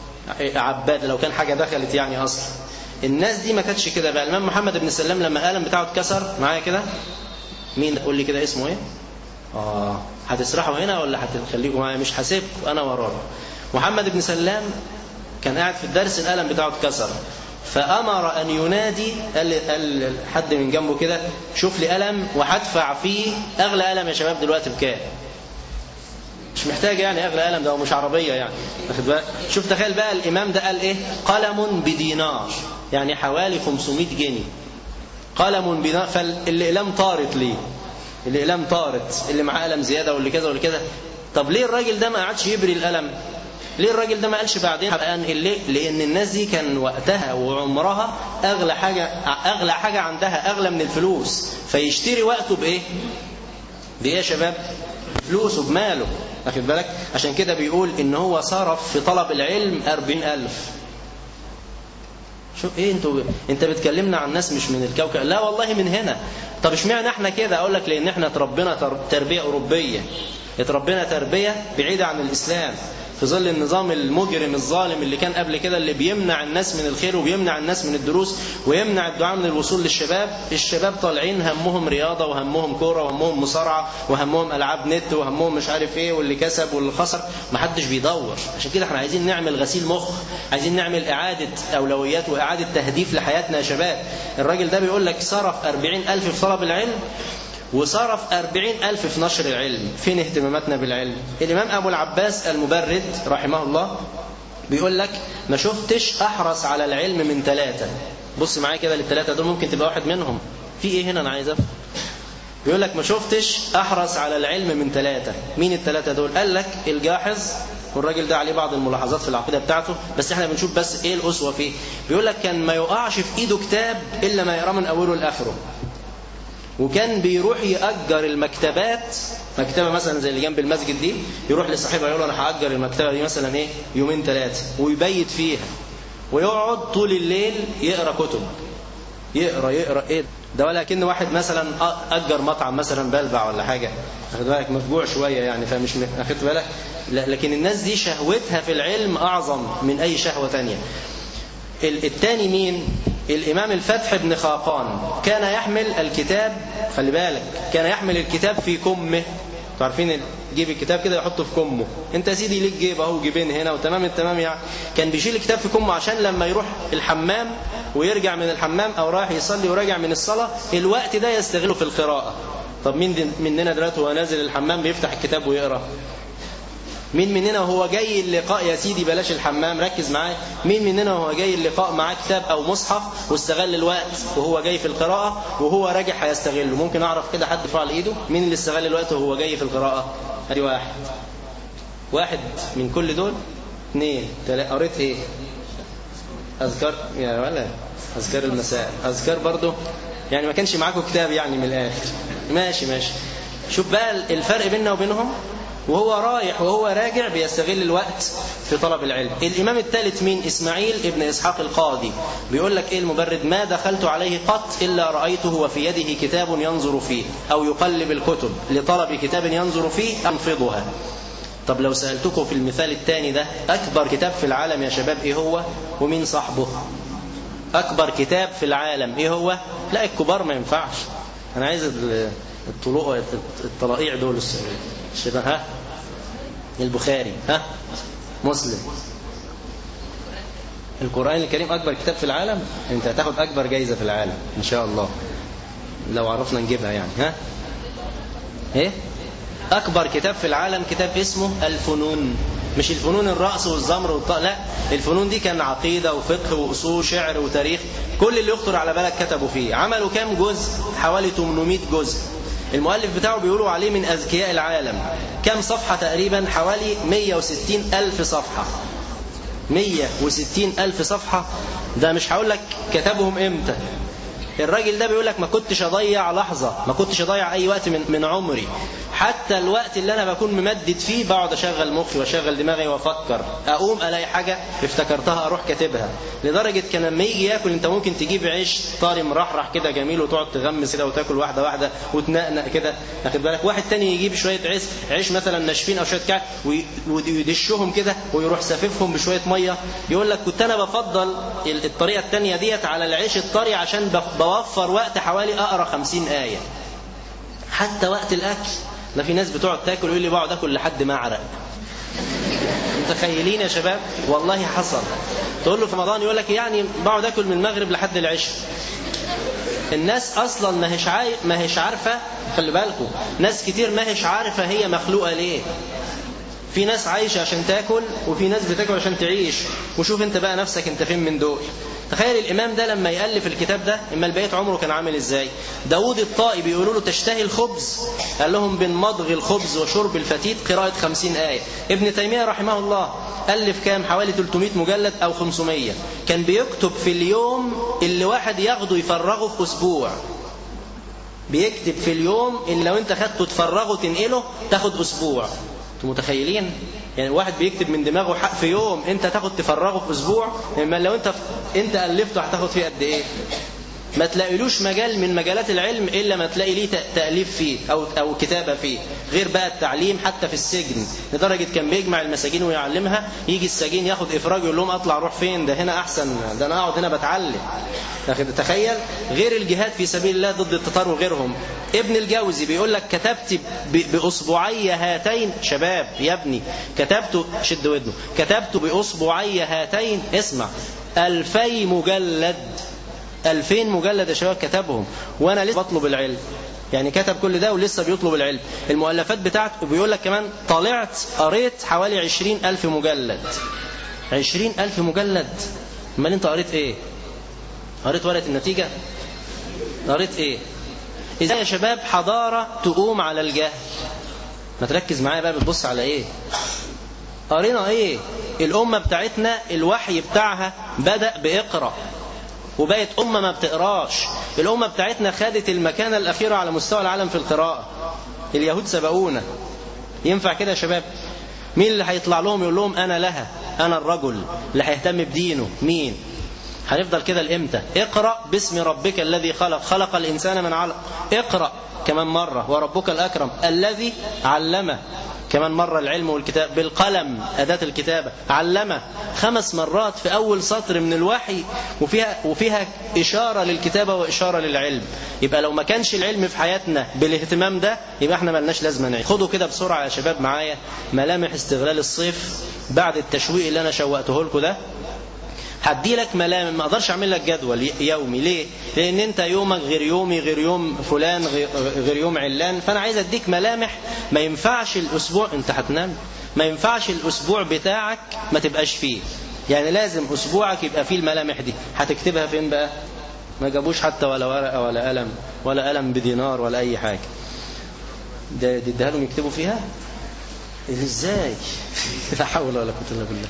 عباد لو كان حاجه دخلت يعني اصلا الناس دي ما كانتش كده بقى الامام محمد بن سلام لما القلم بتاعه اتكسر معايا كده مين قول لي كده اسمه ايه اه هتسرحوا هنا ولا هتخليكم معايا مش هسيبكم انا وراكم محمد بن سلام كان قاعد في الدرس القلم بتاعه اتكسر فأمر أن ينادي قال, قال حد من جنبه كده شوف لي قلم وهدفع فيه أغلى قلم يا شباب دلوقتي بكام مش محتاج يعني أغلى قلم ده مش عربية يعني واخد بالك شوف تخيل بقى الإمام ده قال إيه قلم بدينار يعني حوالي 500 جنيه قلم بدينار فالإقلام طارت ليه الإقلام طارت اللي معاه قلم زيادة واللي كذا واللي كذا طب ليه الراجل ده ما قعدش يبري القلم ليه الراجل ده ما قالش بعدين انقل ليه؟ لان الناس دي كان وقتها وعمرها اغلى حاجه اغلى حاجه عندها اغلى من الفلوس فيشتري وقته بايه؟ بايه يا شباب؟ فلوسه بماله واخد بالك؟ عشان كده بيقول ان هو صرف في طلب العلم أربعين ألف شو ايه انتوا انت بتكلمنا عن ناس مش من الكوكب لا والله من هنا طب اشمعنى احنا كده اقول لك لان احنا اتربينا تر- تربيه اوروبيه اتربينا تربيه بعيده عن الاسلام في ظل النظام المجرم الظالم اللي كان قبل كده اللي بيمنع الناس من الخير وبيمنع الناس من الدروس ويمنع الدعاء من الوصول للشباب الشباب طالعين همهم رياضة وهمهم كورة وهمهم مصارعة وهمهم ألعاب نت وهمهم مش عارف ايه واللي كسب واللي خسر محدش بيدور عشان كده احنا عايزين نعمل غسيل مخ عايزين نعمل إعادة أولويات وإعادة تهديف لحياتنا يا شباب الراجل ده بيقول لك صرف أربعين ألف في طلب العلم وصرف أربعين ألف في نشر العلم فين اهتماماتنا بالعلم الإمام أبو العباس المبرد رحمه الله بيقول لك ما شفتش أحرص على العلم من ثلاثة بص معايا كده للثلاثة دول ممكن تبقى واحد منهم في إيه هنا أنا عايز أفهم بيقول لك ما شفتش أحرص على العلم من ثلاثة مين الثلاثة دول قال لك الجاحظ والراجل ده عليه بعض الملاحظات في العقيدة بتاعته بس احنا بنشوف بس ايه الأسوة فيه بيقول لك كان ما يقعش في ايده كتاب إلا ما يقراه من أوله لآخره وكان بيروح يأجر المكتبات مكتبة مثلا زي اللي جنب المسجد دي يروح لصاحبها يقول له أنا هأجر المكتبة دي مثلا إيه يومين ثلاثة ويبيت فيها ويقعد طول الليل يقرأ كتب يقرأ يقرأ إيه ده ولكن واحد مثلا أجر مطعم مثلا بلبع ولا حاجة أخد بالك مفجوع شوية يعني فمش أخدت بالك لا لكن الناس دي شهوتها في العلم أعظم من أي شهوة تانية الثاني مين الإمام الفتح بن خاقان كان يحمل الكتاب خلي بالك كان يحمل الكتاب في كمه عارفين جيب الكتاب كده يحطه في كمه انت يا سيدي ليك جيب اهو جيبين هنا وتمام التمام يعني كان بيشيل الكتاب في كمه عشان لما يروح الحمام ويرجع من الحمام او رايح يصلي وراجع من الصلاه الوقت ده يستغله في القراءه طب مين مننا دلوقتي وهو نازل الحمام بيفتح الكتاب ويقرا مين مننا وهو جاي اللقاء يا سيدي بلاش الحمام ركز معايا مين مننا وهو جاي اللقاء معاه كتاب او مصحف واستغل الوقت وهو جاي في القراءة وهو راجع هيستغله ممكن اعرف كده حد يرفع ايده مين اللي استغل الوقت وهو جاي في القراءة ادي واحد واحد من كل دول اثنين ثلاثة قريت ايه اذكار يا ولا اذكار المساء اذكار برضو يعني ما كانش معاكم كتاب يعني من الاخر ماشي ماشي شوف بقى الفرق بيننا وبينهم وهو رايح وهو راجع بيستغل الوقت في طلب العلم الإمام الثالث مين إسماعيل ابن إسحاق القاضي بيقول لك إيه المبرد ما دخلت عليه قط إلا رأيته وفي يده كتاب ينظر فيه أو يقلب الكتب لطلب كتاب ينظر فيه أنفضها طب لو سألتكم في المثال الثاني ده أكبر كتاب في العالم يا شباب إيه هو ومين صاحبه أكبر كتاب في العالم إيه هو لا الكبار ما ينفعش أنا عايز الطلوع الطلائع دول الشباب ها البخاري ها مسلم القرآن الكريم أكبر كتاب في العالم أنت هتاخد أكبر جايزة في العالم إن شاء الله لو عرفنا نجيبها يعني ها إيه أكبر كتاب في العالم كتاب اسمه الفنون مش الفنون الرأس والزمر والطاء لا الفنون دي كان عقيدة وفقه وأصول شعر وتاريخ كل اللي يخطر على بالك كتبوا فيه عملوا كام جزء حوالي 800 جزء المؤلف بتاعه بيقولوا عليه من أذكياء العالم كم صفحة تقريبا حوالي 160 ألف صفحة 160 ألف صفحة ده مش هقول لك كتبهم امتى الراجل ده بيقول لك ما كنتش اضيع لحظة ما كنتش اضيع اي وقت من, من عمري حتى الوقت اللي انا بكون ممدد فيه بقعد اشغل مخي واشغل دماغي وافكر اقوم الاقي حاجة افتكرتها اروح كاتبها لدرجة كان لما يجي ياكل انت ممكن تجيب عيش طاري مرحرح كده جميل وتقعد تغمس كده وتاكل واحدة واحدة وتنقنق كده واخد بالك واحد تاني يجيب شوية عيش عيش مثلا ناشفين او شوية كعك ويدشهم كده ويروح ساففهم بشوية مية يقول لك كنت انا بفضل الطريقة التانية ديت على العيش الطري عشان بوفر وقت حوالي اقرا خمسين آية حتى وقت الاكل ده في ناس بتقعد تاكل ويقول لي بقعد اكل لحد ما اعرق متخيلين يا شباب والله حصل تقول له في رمضان يقول لك يعني بقعد اكل من المغرب لحد العشاء الناس اصلا ما هيش عاي... ما هيش عارفه خلي بالكم ناس كتير ما هيش عارفه هي مخلوقه ليه في ناس عايشه عشان تاكل وفي ناس بتاكل عشان تعيش وشوف انت بقى نفسك انت فين من دول تخيل الإمام ده لما يألف الكتاب ده إما البيت عمره كان عامل إزاي داود الطائي بيقولوا له تشتهي الخبز قال لهم بين مضغ الخبز وشرب الفتيت قراءة خمسين آية ابن تيمية رحمه الله ألف كام حوالي 300 مجلد أو 500 كان بيكتب في اليوم اللي واحد ياخده يفرغه في أسبوع بيكتب في اليوم اللي لو انت خدته تفرغه تنقله تاخد أسبوع انتوا متخيلين يعني واحد بيكتب من دماغه حق في يوم انت تاخد تفرغه في اسبوع يعني لو انت انت الفته هتاخد فيه قد ايه ما تلاقيلوش مجال من مجالات العلم الا ما تلاقي ليه تاليف فيه او او كتابه فيه غير بقى التعليم حتى في السجن لدرجه كان بيجمع المساجين ويعلمها يجي السجين ياخد افراج يقول لهم اطلع اروح فين ده هنا احسن ده انا اقعد هنا بتعلم تخيل غير الجهاد في سبيل الله ضد التتار وغيرهم ابن الجوزي بيقول لك كتبت باصبعي هاتين شباب يا ابني كتبت شد ودنه كتبت باصبعي هاتين اسمع ألفي مجلد ألفين مجلد يا شباب كتبهم وأنا لسه بطلب العلم يعني كتب كل ده ولسه بيطلب العلم المؤلفات بتاعته بيقول لك كمان طلعت قريت حوالي عشرين ألف مجلد عشرين ألف مجلد امال انت قريت ايه قريت ورقة النتيجة قريت ايه ازاي يا شباب حضارة تقوم على الجهل ما تركز معايا بقى بتبص على ايه قرينا ايه الأمة بتاعتنا الوحي بتاعها بدأ بإقرأ وبقت أمة ما بتقراش الأمة بتاعتنا خدت المكانة الأخيرة على مستوى العالم في القراءة اليهود سبقونا ينفع كده يا شباب مين اللي هيطلع لهم يقول لهم أنا لها أنا الرجل اللي هيهتم بدينه مين هنفضل كده لإمتى اقرأ باسم ربك الذي خلق خلق الإنسان من علق اقرأ كمان مرة وربك الأكرم الذي علمه كمان مرة العلم والكتاب بالقلم أداة الكتابة علمه خمس مرات في أول سطر من الوحي وفيها, وفيها إشارة للكتابة وإشارة للعلم يبقى لو ما كانش العلم في حياتنا بالاهتمام ده يبقى احنا ملناش لازمة نعيش خدوا كده بسرعة يا شباب معايا ملامح استغلال الصيف بعد التشويق اللي أنا شوقته لكم ده هدي لك ملامح ما اقدرش اعمل لك جدول يومي ليه لان انت يومك غير يومي غير يوم فلان غير يوم علان فانا عايز اديك ملامح ما ينفعش الاسبوع انت هتنام ما ينفعش الاسبوع بتاعك ما تبقاش فيه يعني لازم اسبوعك يبقى فيه الملامح دي هتكتبها فين بقى ما جابوش حتى ولا ورقه ولا قلم ولا قلم بدينار ولا اي حاجه ده اديها لهم يكتبوا فيها ازاي لا حول ولا قوه الا بالله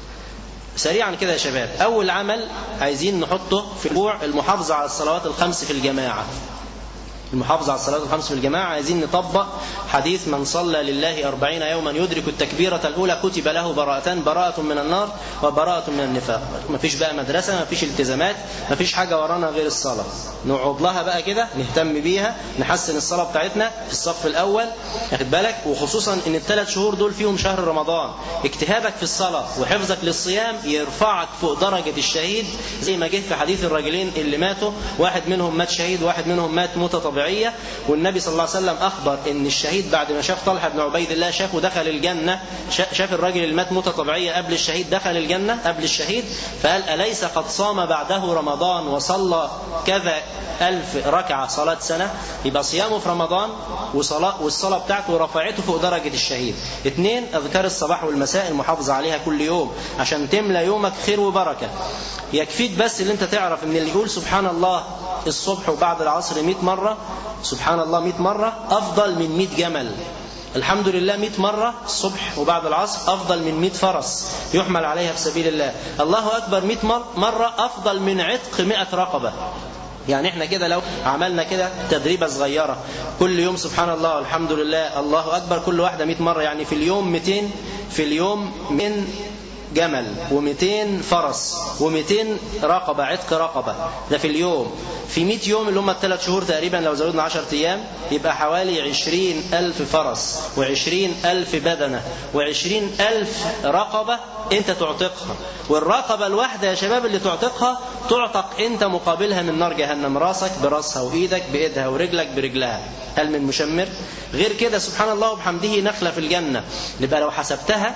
سريعا كده يا شباب أول عمل عايزين نحطه في الأسبوع المحافظة على الصلوات الخمس في الجماعة المحافظة على الصلاة الخمس في الجماعة عايزين نطبق حديث من صلى لله أربعين يوما يدرك التكبيرة الأولى كتب له براءتان براءة من النار وبراءة من النفاق ما فيش بقى مدرسة ما فيش التزامات ما فيش حاجة ورانا غير الصلاة نقعد لها بقى كده نهتم بيها نحسن الصلاة بتاعتنا في الصف الأول واخد بالك وخصوصا إن الثلاث شهور دول فيهم شهر رمضان اجتهادك في الصلاة وحفظك للصيام يرفعك فوق درجة الشهيد زي ما جه في حديث الراجلين اللي ماتوا واحد منهم مات شهيد واحد منهم مات موتة طبيعية طبيعية والنبي صلى الله عليه وسلم أخبر إن الشهيد بعد ما شاف طلحة بن عبيد الله شافه دخل الجنة شاف الراجل اللي مات موتة طبيعية قبل الشهيد دخل الجنة قبل الشهيد فقال أليس قد صام بعده رمضان وصلى كذا ألف ركعة صلاة سنة يبقى صيامه في رمضان وصلاة والصلاة بتاعته رفعته فوق درجة الشهيد اثنين أذكار الصباح والمساء المحافظة عليها كل يوم عشان تملى يومك خير وبركة يكفيك بس اللي انت تعرف ان اللي يقول سبحان الله الصبح وبعد العصر 100 مرة سبحان الله 100 مرة أفضل من 100 جمل الحمد لله 100 مرة الصبح وبعد العصر أفضل من 100 فرس يحمل عليها في سبيل الله الله أكبر 100 مرة أفضل من عتق 100 رقبة يعني احنا كده لو عملنا كده تدريبة صغيرة كل يوم سبحان الله والحمد لله الله أكبر كل واحدة 100 مرة يعني في اليوم 200 في اليوم من جمل و200 فرس و200 رقبة عتق رقبة ده في اليوم في 100 يوم اللي هم الثلاث شهور تقريبا لو زودنا 10 أيام يبقى حوالي 20 ألف فرس و20 ألف بدنة و20 ألف رقبة أنت تعتقها والرقبة الواحدة يا شباب اللي تعتقها تعتق أنت مقابلها من نار جهنم راسك براسها وإيدك بإيدها ورجلك برجلها هل من مشمر غير كده سبحان الله وبحمده نخلة في الجنة يبقى لو حسبتها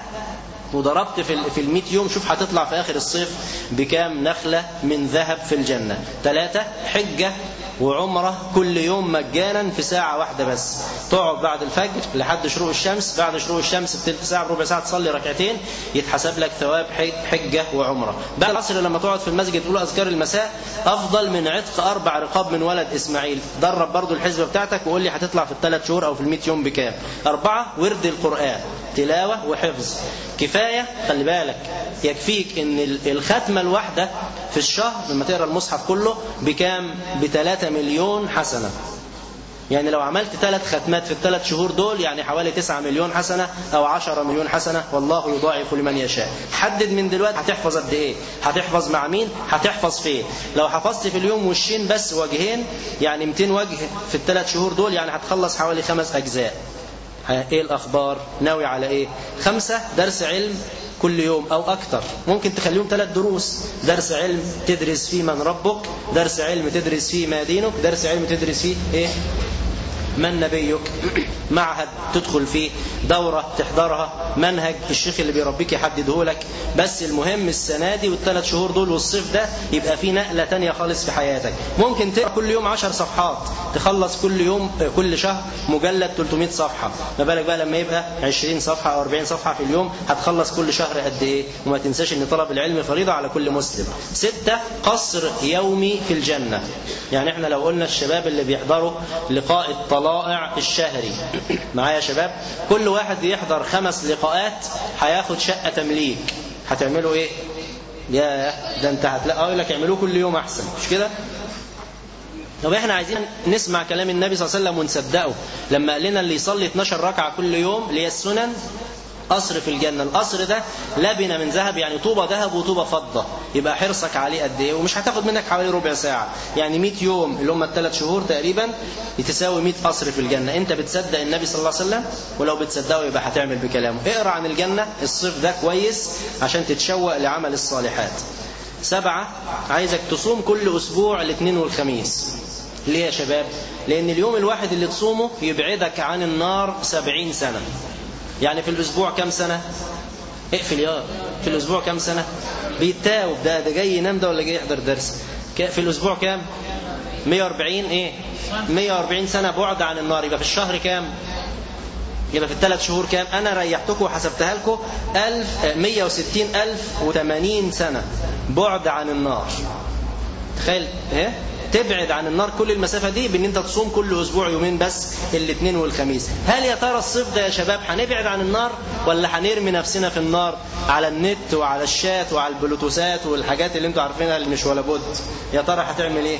وضربت في في ال يوم شوف هتطلع في آخر الصيف بكام نخلة من ذهب في الجنة ثلاثة حجة وعمرة كل يوم مجانا في ساعة واحدة بس تقعد بعد الفجر لحد شروق الشمس بعد شروق الشمس بتلت ساعة بربع ساعة تصلي ركعتين يتحسب لك ثواب حجة وعمرة بعد العصر لما تقعد في المسجد تقول أذكار المساء أفضل من عتق أربع رقاب من ولد إسماعيل درب برضو الحزبة بتاعتك وقول لي هتطلع في الثلاث شهور أو في المئة يوم بكام أربعة ورد القرآن تلاوة وحفظ كفاية خلي بالك يكفيك ان الختمة الواحدة في الشهر لما تقرأ المصحف كله بكام بثلاثة مليون حسنة يعني لو عملت ثلاث ختمات في الثلاث شهور دول يعني حوالي 9 مليون حسنة أو 10 مليون حسنة والله يضاعف لمن يشاء حدد من دلوقتي هتحفظ قد إيه هتحفظ مع مين هتحفظ فين لو حفظت في اليوم وشين بس وجهين يعني 200 وجه في الثلاث شهور دول يعني هتخلص حوالي خمس أجزاء ايه الاخبار ناوي على ايه خمسة درس علم كل يوم او اكتر ممكن تخليهم ثلاث دروس درس علم تدرس فيه من ربك درس علم تدرس فيه ما دينك درس علم تدرس فيه ايه من نبيك معهد تدخل فيه دورة تحضرها منهج الشيخ اللي بيربيك يحدده لك بس المهم السنة دي والثلاث شهور دول والصيف ده يبقى في نقلة تانية خالص في حياتك ممكن تقرأ كل يوم عشر صفحات تخلص كل يوم كل شهر مجلد 300 صفحة ما بالك بقى لما يبقى 20 صفحة أو 40 صفحة في اليوم هتخلص كل شهر قد إيه وما تنساش أن طلب العلم فريضة على كل مسلم ستة قصر يومي في الجنة يعني احنا لو قلنا الشباب اللي بيحضروا لقاء الطلائع الشهري معايا يا شباب كل واحد يحضر خمس لقاءات هياخد شقة تمليك هتعملوا ايه يا ده انت هتلاقي اقول لك اعملوه كل يوم احسن مش كده طب احنا عايزين نسمع كلام النبي صلى الله عليه وسلم ونصدقه لما قال لنا اللي يصلي 12 ركعه كل يوم اللي هي السنن قصر في الجنة القصر ده لبنة من ذهب يعني طوبة ذهب وطوبة فضة يبقى حرصك عليه قد ايه ومش هتاخد منك حوالي ربع ساعة يعني 100 يوم اللي هم الثلاث شهور تقريبا تساوي 100 قصر في الجنة انت بتصدق النبي صلى الله عليه وسلم ولو بتصدقه يبقى هتعمل بكلامه اقرا عن الجنة الصيف ده كويس عشان تتشوق لعمل الصالحات سبعة عايزك تصوم كل أسبوع الاثنين والخميس ليه يا شباب لأن اليوم الواحد اللي تصومه يبعدك عن النار سبعين سنة يعني في الأسبوع كم سنة اقفل يا في الأسبوع كم سنة بيتاوب ده ده جاي ينام ده ولا جاي يحضر درس في الأسبوع كام 140 ايه 140 سنة بعد عن النار يبقى في الشهر كام يبقى في الثلاث شهور كام أنا ريحتكم وحسبتها لكم 1000 160 ألف و80 سنة بعد عن النار تخيل ايه تبعد عن النار كل المسافة دي بان انت تصوم كل اسبوع يومين بس الاثنين والخميس هل يا ترى الصيف ده يا شباب هنبعد عن النار ولا هنرمي نفسنا في النار على النت وعلى الشات وعلى البلوتوثات والحاجات اللي انتوا عارفينها اللي مش ولا بد يا ترى هتعمل ايه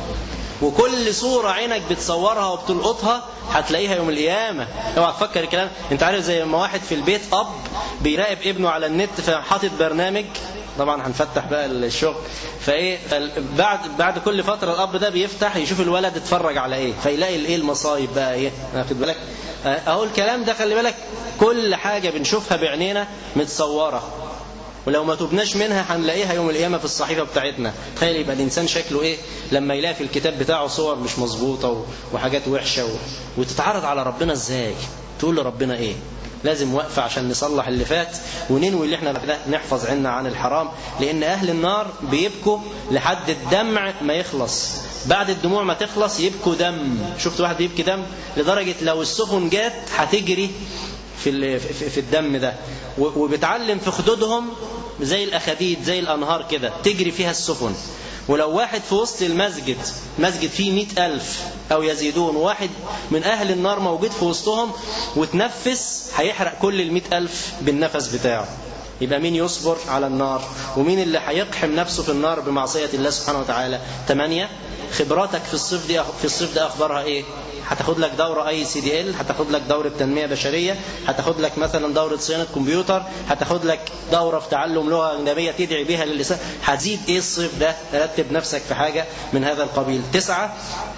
وكل صورة عينك بتصورها وبتلقطها هتلاقيها يوم القيامة اوعى تفكر الكلام انت عارف زي ما واحد في البيت اب بيراقب ابنه على النت فحاطط برنامج طبعا هنفتح بقى الشغل فايه بعد بعد كل فتره الاب ده بيفتح يشوف الولد اتفرج على ايه فيلاقي الايه المصايب بقى ايه واخد بالك اهو الكلام ده خلي بالك كل حاجه بنشوفها بعينينا متصوره ولو ما تبناش منها هنلاقيها يوم القيامة في الصحيفة بتاعتنا تخيل يبقى الإنسان شكله إيه لما يلاقي في الكتاب بتاعه صور مش مظبوطة وحاجات وحشة و... وتتعرض على ربنا إزاي تقول لربنا إيه لازم وقفة عشان نصلح اللي فات وننوي اللي احنا ده نحفظ عنا عن الحرام لأن أهل النار بيبكوا لحد الدمع ما يخلص بعد الدموع ما تخلص يبكوا دم شفت واحد بيبكي دم لدرجة لو السفن جات هتجري في في الدم ده وبتعلم في خدودهم زي الأخاديد زي الأنهار كده تجري فيها السفن ولو واحد في وسط المسجد مسجد فيه مئة ألف أو يزيدون واحد من أهل النار موجود في وسطهم وتنفس هيحرق كل المئة ألف بالنفس بتاعه يبقى مين يصبر على النار ومين اللي هيقحم نفسه في النار بمعصية الله سبحانه وتعالى ثمانية خبراتك في الصيف دي في الصيف ده أخبارها إيه هتاخد لك دورة اي سي دي ال هتاخد لك دورة تنمية بشرية هتاخد لك مثلا دورة صيانة كمبيوتر هتاخد لك دورة في تعلم لغة أجنبية تدعي بيها للسان هتزيد ايه الصيف ده رتب نفسك في حاجة من هذا القبيل تسعة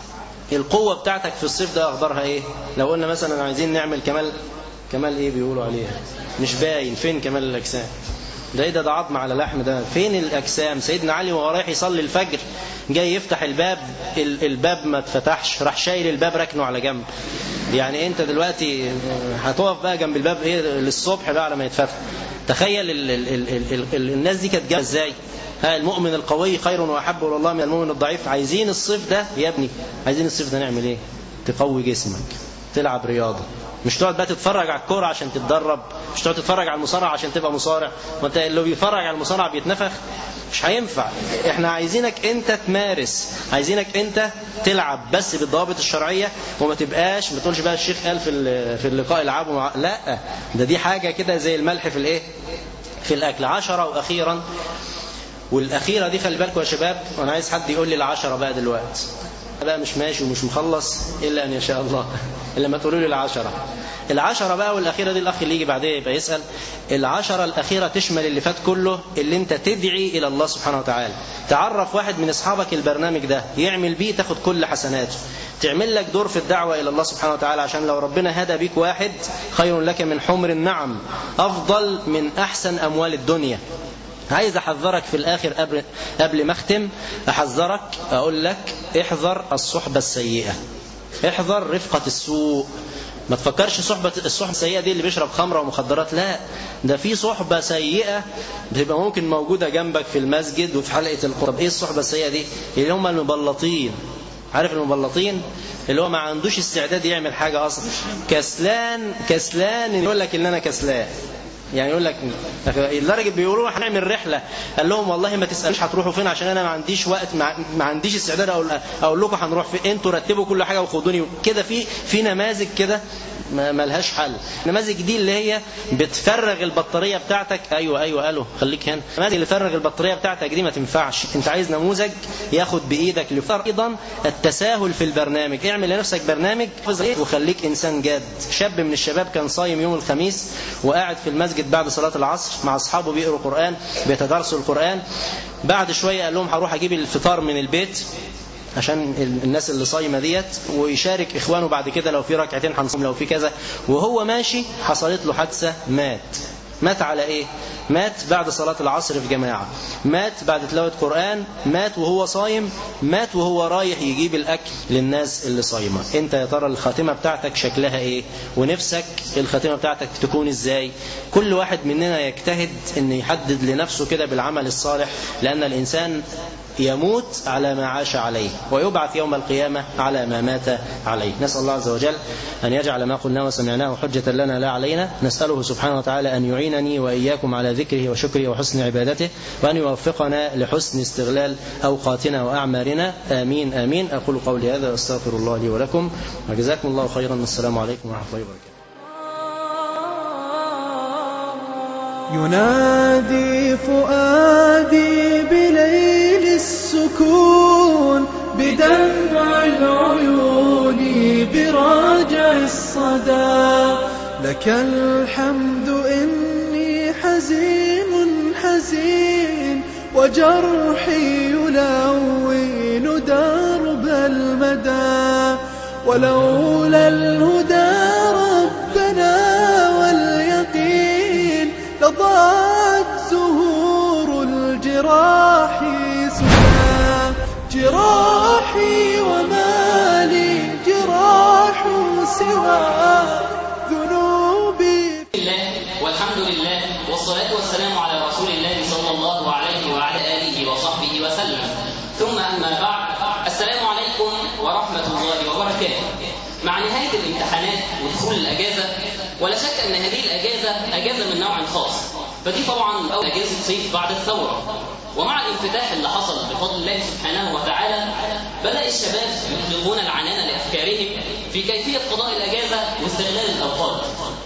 القوة بتاعتك في الصيف ده أخبارها ايه لو قلنا مثلا عايزين نعمل كمال كمال ايه بيقولوا عليها مش باين فين كمال الأجسام ده ايه ده ده عظم على لحم ده فين الاجسام سيدنا علي وهو رايح يصلي الفجر جاي يفتح الباب الباب ما اتفتحش راح شايل الباب ركنه على جنب يعني انت دلوقتي هتقف بقى جنب الباب ايه للصبح بقى على ما يتفتح تخيل ال ال ال ال ال الناس دي كانت جايه ازاي ها المؤمن القوي خير واحب الى الله من المؤمن الضعيف عايزين الصيف ده يا ابني عايزين الصيف ده نعمل ايه تقوي جسمك تلعب رياضه مش تقعد بقى تتفرج على الكوره عشان تتدرب مش تقعد تتفرج على المصارعه عشان تبقى مصارع ما انت اللي بيتفرج على المصارعه بيتنفخ مش هينفع احنا عايزينك انت تمارس عايزينك انت تلعب بس بالضوابط الشرعيه وما تبقاش ما تقولش بقى الشيخ قال في في اللقاء العبوا مع لا ده دي حاجه كده زي الملح في الايه في الاكل عشرة واخيرا والاخيره دي خلي بالكم يا شباب وانا عايز حد يقول لي العشرة بقى دلوقتي بقى مش ماشي ومش مخلص إلا أن يشاء الله إلا ما تقولوا لي العشرة العشرة بقى والأخيرة دي الأخ اللي يجي بعدين يبقى يسأل العشرة الأخيرة تشمل اللي فات كله اللي أنت تدعي إلى الله سبحانه وتعالى تعرف واحد من أصحابك البرنامج ده يعمل بيه تاخد كل حسناته تعمل لك دور في الدعوة إلى الله سبحانه وتعالى عشان لو ربنا هدى بيك واحد خير لك من حمر النعم أفضل من أحسن أموال الدنيا عايز أحذرك في الآخر قبل, قبل ما أختم أحذرك أقول لك احذر الصحبة السيئة احذر رفقة السوء ما تفكرش صحبة الصحبة السيئة دي اللي بيشرب خمرة ومخدرات لا ده في صحبة سيئة بتبقى ممكن موجودة جنبك في المسجد وفي حلقة القرب ايه الصحبة السيئة دي اللي هم المبلطين عارف المبلطين اللي هو ما عندوش استعداد يعمل حاجة أصلا كسلان كسلان يقول لك ان انا كسلان يعني يقول لك لدرجه بيقولوا هنعمل رحله قال لهم والله ما تسالوش هتروحوا فين عشان انا ما عنديش وقت ما, ما عنديش استعداد اقول اقول لكم هنروح فين انتوا رتبوا كل حاجه وخدوني كده في في نماذج كده ما ملهاش حل النماذج دي اللي هي بتفرغ البطاريه بتاعتك ايوه ايوه قالوا خليك هنا النماذج اللي تفرغ البطاريه بتاعتك دي ما تنفعش انت عايز نموذج ياخد بايدك لفرق ايضا التساهل في البرنامج اعمل لنفسك برنامج وخليك انسان جاد شاب من الشباب كان صايم يوم الخميس وقاعد في المسجد بعد صلاه العصر مع اصحابه بيقروا قران بيتدارسوا القران بعد شويه قال لهم هروح اجيب الفطار من البيت عشان الناس اللي صايمه ديت ويشارك اخوانه بعد كده لو في ركعتين هنصوم لو في كذا وهو ماشي حصلت له حادثه مات مات على ايه مات بعد صلاة العصر في جماعة مات بعد تلاوة قرآن مات وهو صايم مات وهو رايح يجيب الأكل للناس اللي صايمة انت يا ترى الخاتمة بتاعتك شكلها ايه ونفسك الخاتمة بتاعتك تكون ازاي كل واحد مننا يجتهد ان يحدد لنفسه كده بالعمل الصالح لأن الإنسان يموت على ما عاش عليه ويبعث يوم القيامة على ما مات عليه نسأل الله عز وجل أن يجعل ما قلنا وسمعناه حجة لنا لا علينا نسأله سبحانه وتعالى أن يعينني وإياكم على ذكره وشكره وحسن عبادته وأن يوفقنا لحسن استغلال أوقاتنا وأعمارنا آمين آمين أقول قولي هذا وأستغفر الله لي ولكم وجزاكم الله خيرا والسلام عليكم ورحمة الله وبركاته ينادي فؤادي بليل السكون بدمع العيون براجع الصدى لك الحمد إني حزين حزين وجرحي يلون درب المدى ولولا الهدى ربنا واليقين لضاعت زهور الجراح سدى جراحي وما لي جراح سوى ذنوبي الله والحمد لله والصلاة والسلام على رسول الله صلى الله عليه وعلى آله وصحبه وسلم ثم أما بعد السلام عليكم ورحمة الله وبركاته مع نهاية الامتحانات ودخول الأجازة ولا شك أن هذه الأجازة أجازة من نوع خاص فدي طبعا أول أجازة صيف بعد الثورة ومع الانفتاح اللي حصل بفضل الله سبحانه وتعالى بدأ الشباب يطلقون العنان لأفكارهم في كيفية قضاء الأجازة واستغلال الأوقات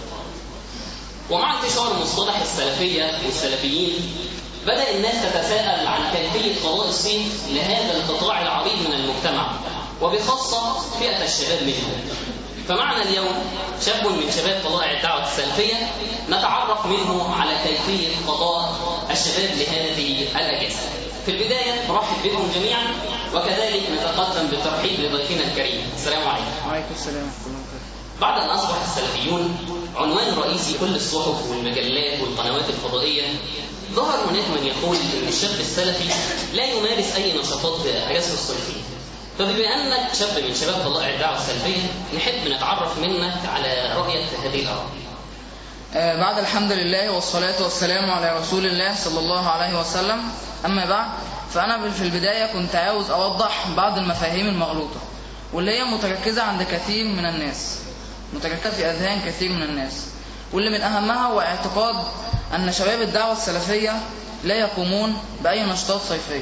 ومع انتشار مصطلح السلفية والسلفيين بدأ الناس تتساءل عن كيفية قضاء الصيف لهذا القطاع العريض من المجتمع وبخاصة فئة الشباب منه فمعنا اليوم شاب من شباب طلائع الدعوة السلفية نتعرف منه على كيفية قضاء الشباب لهذه الأجازة في البداية نرحب بكم جميعا وكذلك نتقدم بالترحيب بضيفنا الكريم السلام عليكم وعليكم السلام ورحمة الله بعد أن أصبح السلفيون عنوان رئيسي كل الصحف والمجلات والقنوات الفضائية ظهر هناك من يقول أن الشاب السلفي لا يمارس أي نشاطات أجازته الصيفية فبما أنك شاب من شباب طلائع الدعوة السلفية نحب نتعرف منك على رؤية هذه الآراء آه بعد الحمد لله والصلاة والسلام على رسول الله صلى الله عليه وسلم أما بعد فأنا في البداية كنت عاوز أوضح بعض المفاهيم المغلوطة واللي هي متركزة عند كثير من الناس متركزة في أذهان كثير من الناس واللي من أهمها هو اعتقاد أن شباب الدعوة السلفية لا يقومون بأي نشاطات صيفية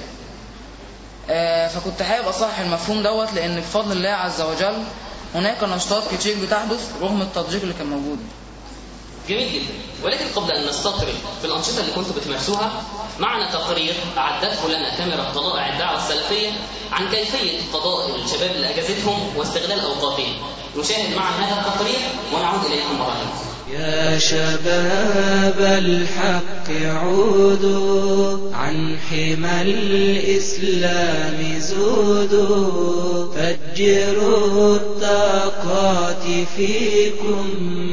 آه فكنت حابب أصحح المفهوم دوت لأن بفضل الله عز وجل هناك نشاطات كتير بتحدث رغم التضييق اللي كان موجود جميل جدا ولكن قبل أن نستطرد في الأنشطة اللي كنتم بتمارسوها معنا تقرير أعدته لنا كاميرا طلائع الدعوة السلفية عن كيفية قضاء الشباب لأجازتهم واستغلال أوقاتهم نشاهد معا هذا التقرير ونعود إليكم مرة أخرى يا شباب الحق عودوا عن حمى الإسلام زودوا فجروا الطاقات فيكم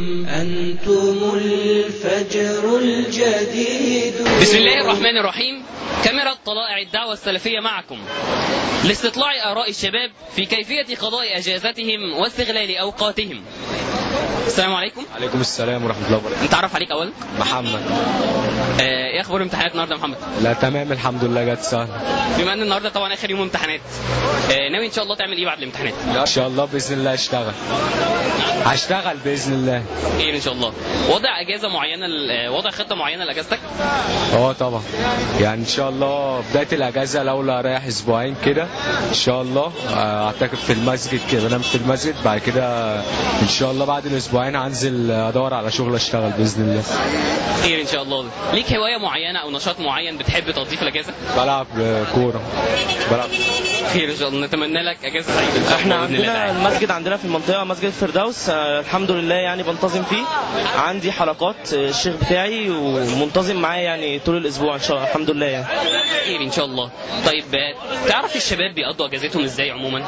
أنتم الفجر الجديد بسم الله الرحمن الرحيم كاميرا طلائع الدعوة السلفية معكم لاستطلاع آراء الشباب في كيفية قضاء أجازتهم واستغلال أوقاتهم السلام عليكم عليكم السلام ورحمة الله وبركاته نتعرف عليك أولا محمد آه، ايه اخبار امتحانات النهارده يا محمد لا تمام الحمد لله جت سهلة بما ان النهارده طبعا اخر يوم امتحانات آه، ناوي ان شاء الله تعمل ايه بعد الامتحانات ان شاء الله بإذن الله اشتغل هشتغل بإذن الله خير ان شاء الله وضع اجازه معينه ل- آه، وضع خطه معينه لاجازتك اه طبعا يعني ان شاء الله بداية الاجازة لولا اريح اسبوعين كده ان شاء الله آه، اعتكف في المسجد كده بنام في المسجد بعد كده ان شاء الله بعد الاسبوعين هنزل ادور على شغل اشتغل باذن الله خير ان شاء الله ليك هوايه معينه او نشاط معين بتحب تقضيه في الاجازه بلعب آه، كورة بلعب خير ان شاء الله نتمنى لك اجازه سعيده إن شاء احنا الله بإذن الله عندنا تعالى. المسجد عندنا في المنطقه مسجد الفردوس آه، الحمد لله يعني بنتظم فيه عندي حلقات آه، الشيخ بتاعي ومنتظم معايا يعني طول الاسبوع ان شاء الله الحمد لله يعني خير ان شاء الله طيب آه، تعرف الشباب بيقضوا اجازتهم ازاي عموما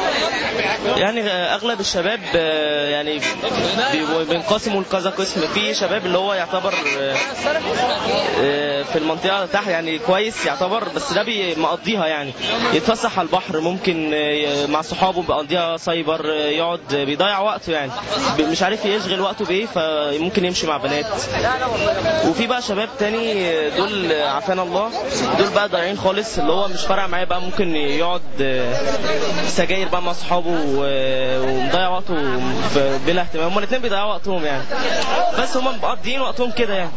يعني آه، اغلب الشباب آه، يعني بي- بينقسموا لكذا قسم في شباب اللي هو يعتبر آه، آه، في المنطقه تحت يعني كويس يعتبر بس ده بي- مقضيها يعني يتفسح على البحر ممكن آه، مع صحابه بيقضيها سايبر آه، يقعد آه، بيضيع وقته يعني ب- مش عارف يشغل وقته بايه فممكن يمشي مع بنات وفي بقى شباب تاني آه، دول آه، عافانا الله دول بقى ضايعين خالص اللي هو مش فارق معاه بقى ممكن يقعد آه، سجاير بقى مع اصحابه و- ومضيع وقته ب- بلا اهتمام هما الاثنين بيضيعوا وقتهم يعني بس هما مقضيين وقتهم كده يعني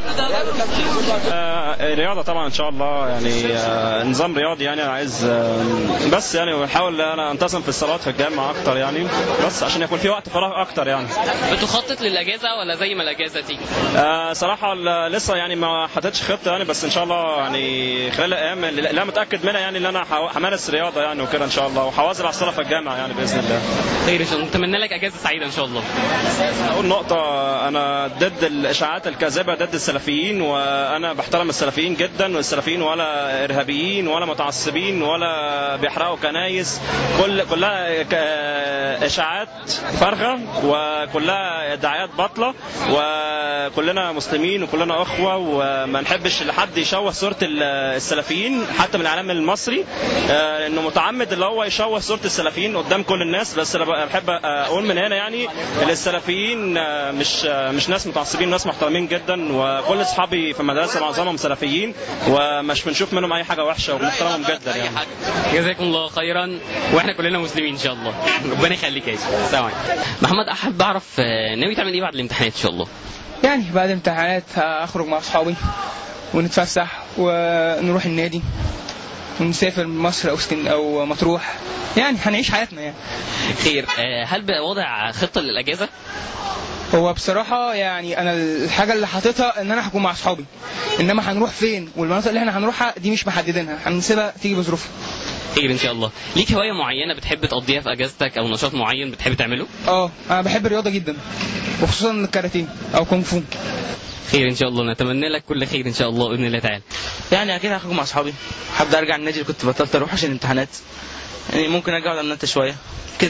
آه، الرياضة طبعا ان شاء الله يعني آه، نظام رياضي يعني انا عايز آه، بس يعني بحاول انا انتظم في الصلاة في الجامعة اكتر يعني بس عشان يكون في وقت فراغ اكتر يعني بتخطط للاجازه ولا زي ما الاجازه تيجي آه صراحة ال- لسه يعني ما حطيتش خطة يعني بس ان شاء الله يعني خلال الايام اللي لا متأكد منها يعني ان انا ح- همارس رياضة يعني وكده ان شاء الله وحواظب على الصلاة في الجامعة يعني باذن الله خير ان شاء الله نتمنى لك اجازه سعيده ان شاء الله اول نقطة انا ضد الاشاعات الكاذبة ضد السلفيين وانا بحترم السلفيين جدا والسلفيين ولا ارهابيين ولا متعصبين ولا بيحرقوا كنايس كل كلها ك- اشاعات فارغة وكلها دعايات باطلة وكلنا مسلمين وكلنا اخوة وما نحبش لحد يشوه صورة ال- السلفيين حتى من الاعلام المصري آه، انه متعمد اللي هو يشوه صورة السلفيين قدام كل الناس بس انا بحب اقول من هنا يعني إن السلفيين آه، مش آه، مش ناس متعصبين ناس محترمين جدا وكل اصحابي في المدرسه معظمهم سلفيين ومش بنشوف منهم اي حاجه وحشه وبنحترمهم جدا يعني جزاكم الله خيرا واحنا كلنا مسلمين ان شاء الله ربنا يخليك يا شيخ السلام عليكم محمد احب اعرف آه، ناوي تعمل ايه بعد الامتحانات ان شاء الله يعني بعد الامتحانات هخرج مع اصحابي ونتفسح ونروح النادي ونسافر مصر او اسكن او مطروح يعني هنعيش حياتنا يعني خير آه، هل بقى وضع خطه للاجازه هو بصراحة يعني أنا الحاجة اللي حاططها إن أنا هكون مع أصحابي إنما هنروح فين والمناطق اللي إحنا هنروحها دي مش محددينها هنسيبها تيجي بظروفها خير ان شاء الله ليك هوايه معينه بتحب تقضيها في اجازتك او نشاط معين بتحب تعمله أه أنا بحب الرياضة جدا وخصوصا الكاراتيه أو كونغ فو خير ان شاء الله نتمنى لك كل خير ان شاء الله باذن الله تعالى يعني اكيد هخرج مع اصحابي هبدا ارجع النادي اللي كنت بطلت اروح عشان الامتحانات يعني ممكن ارجع اقعد على النت شويه كده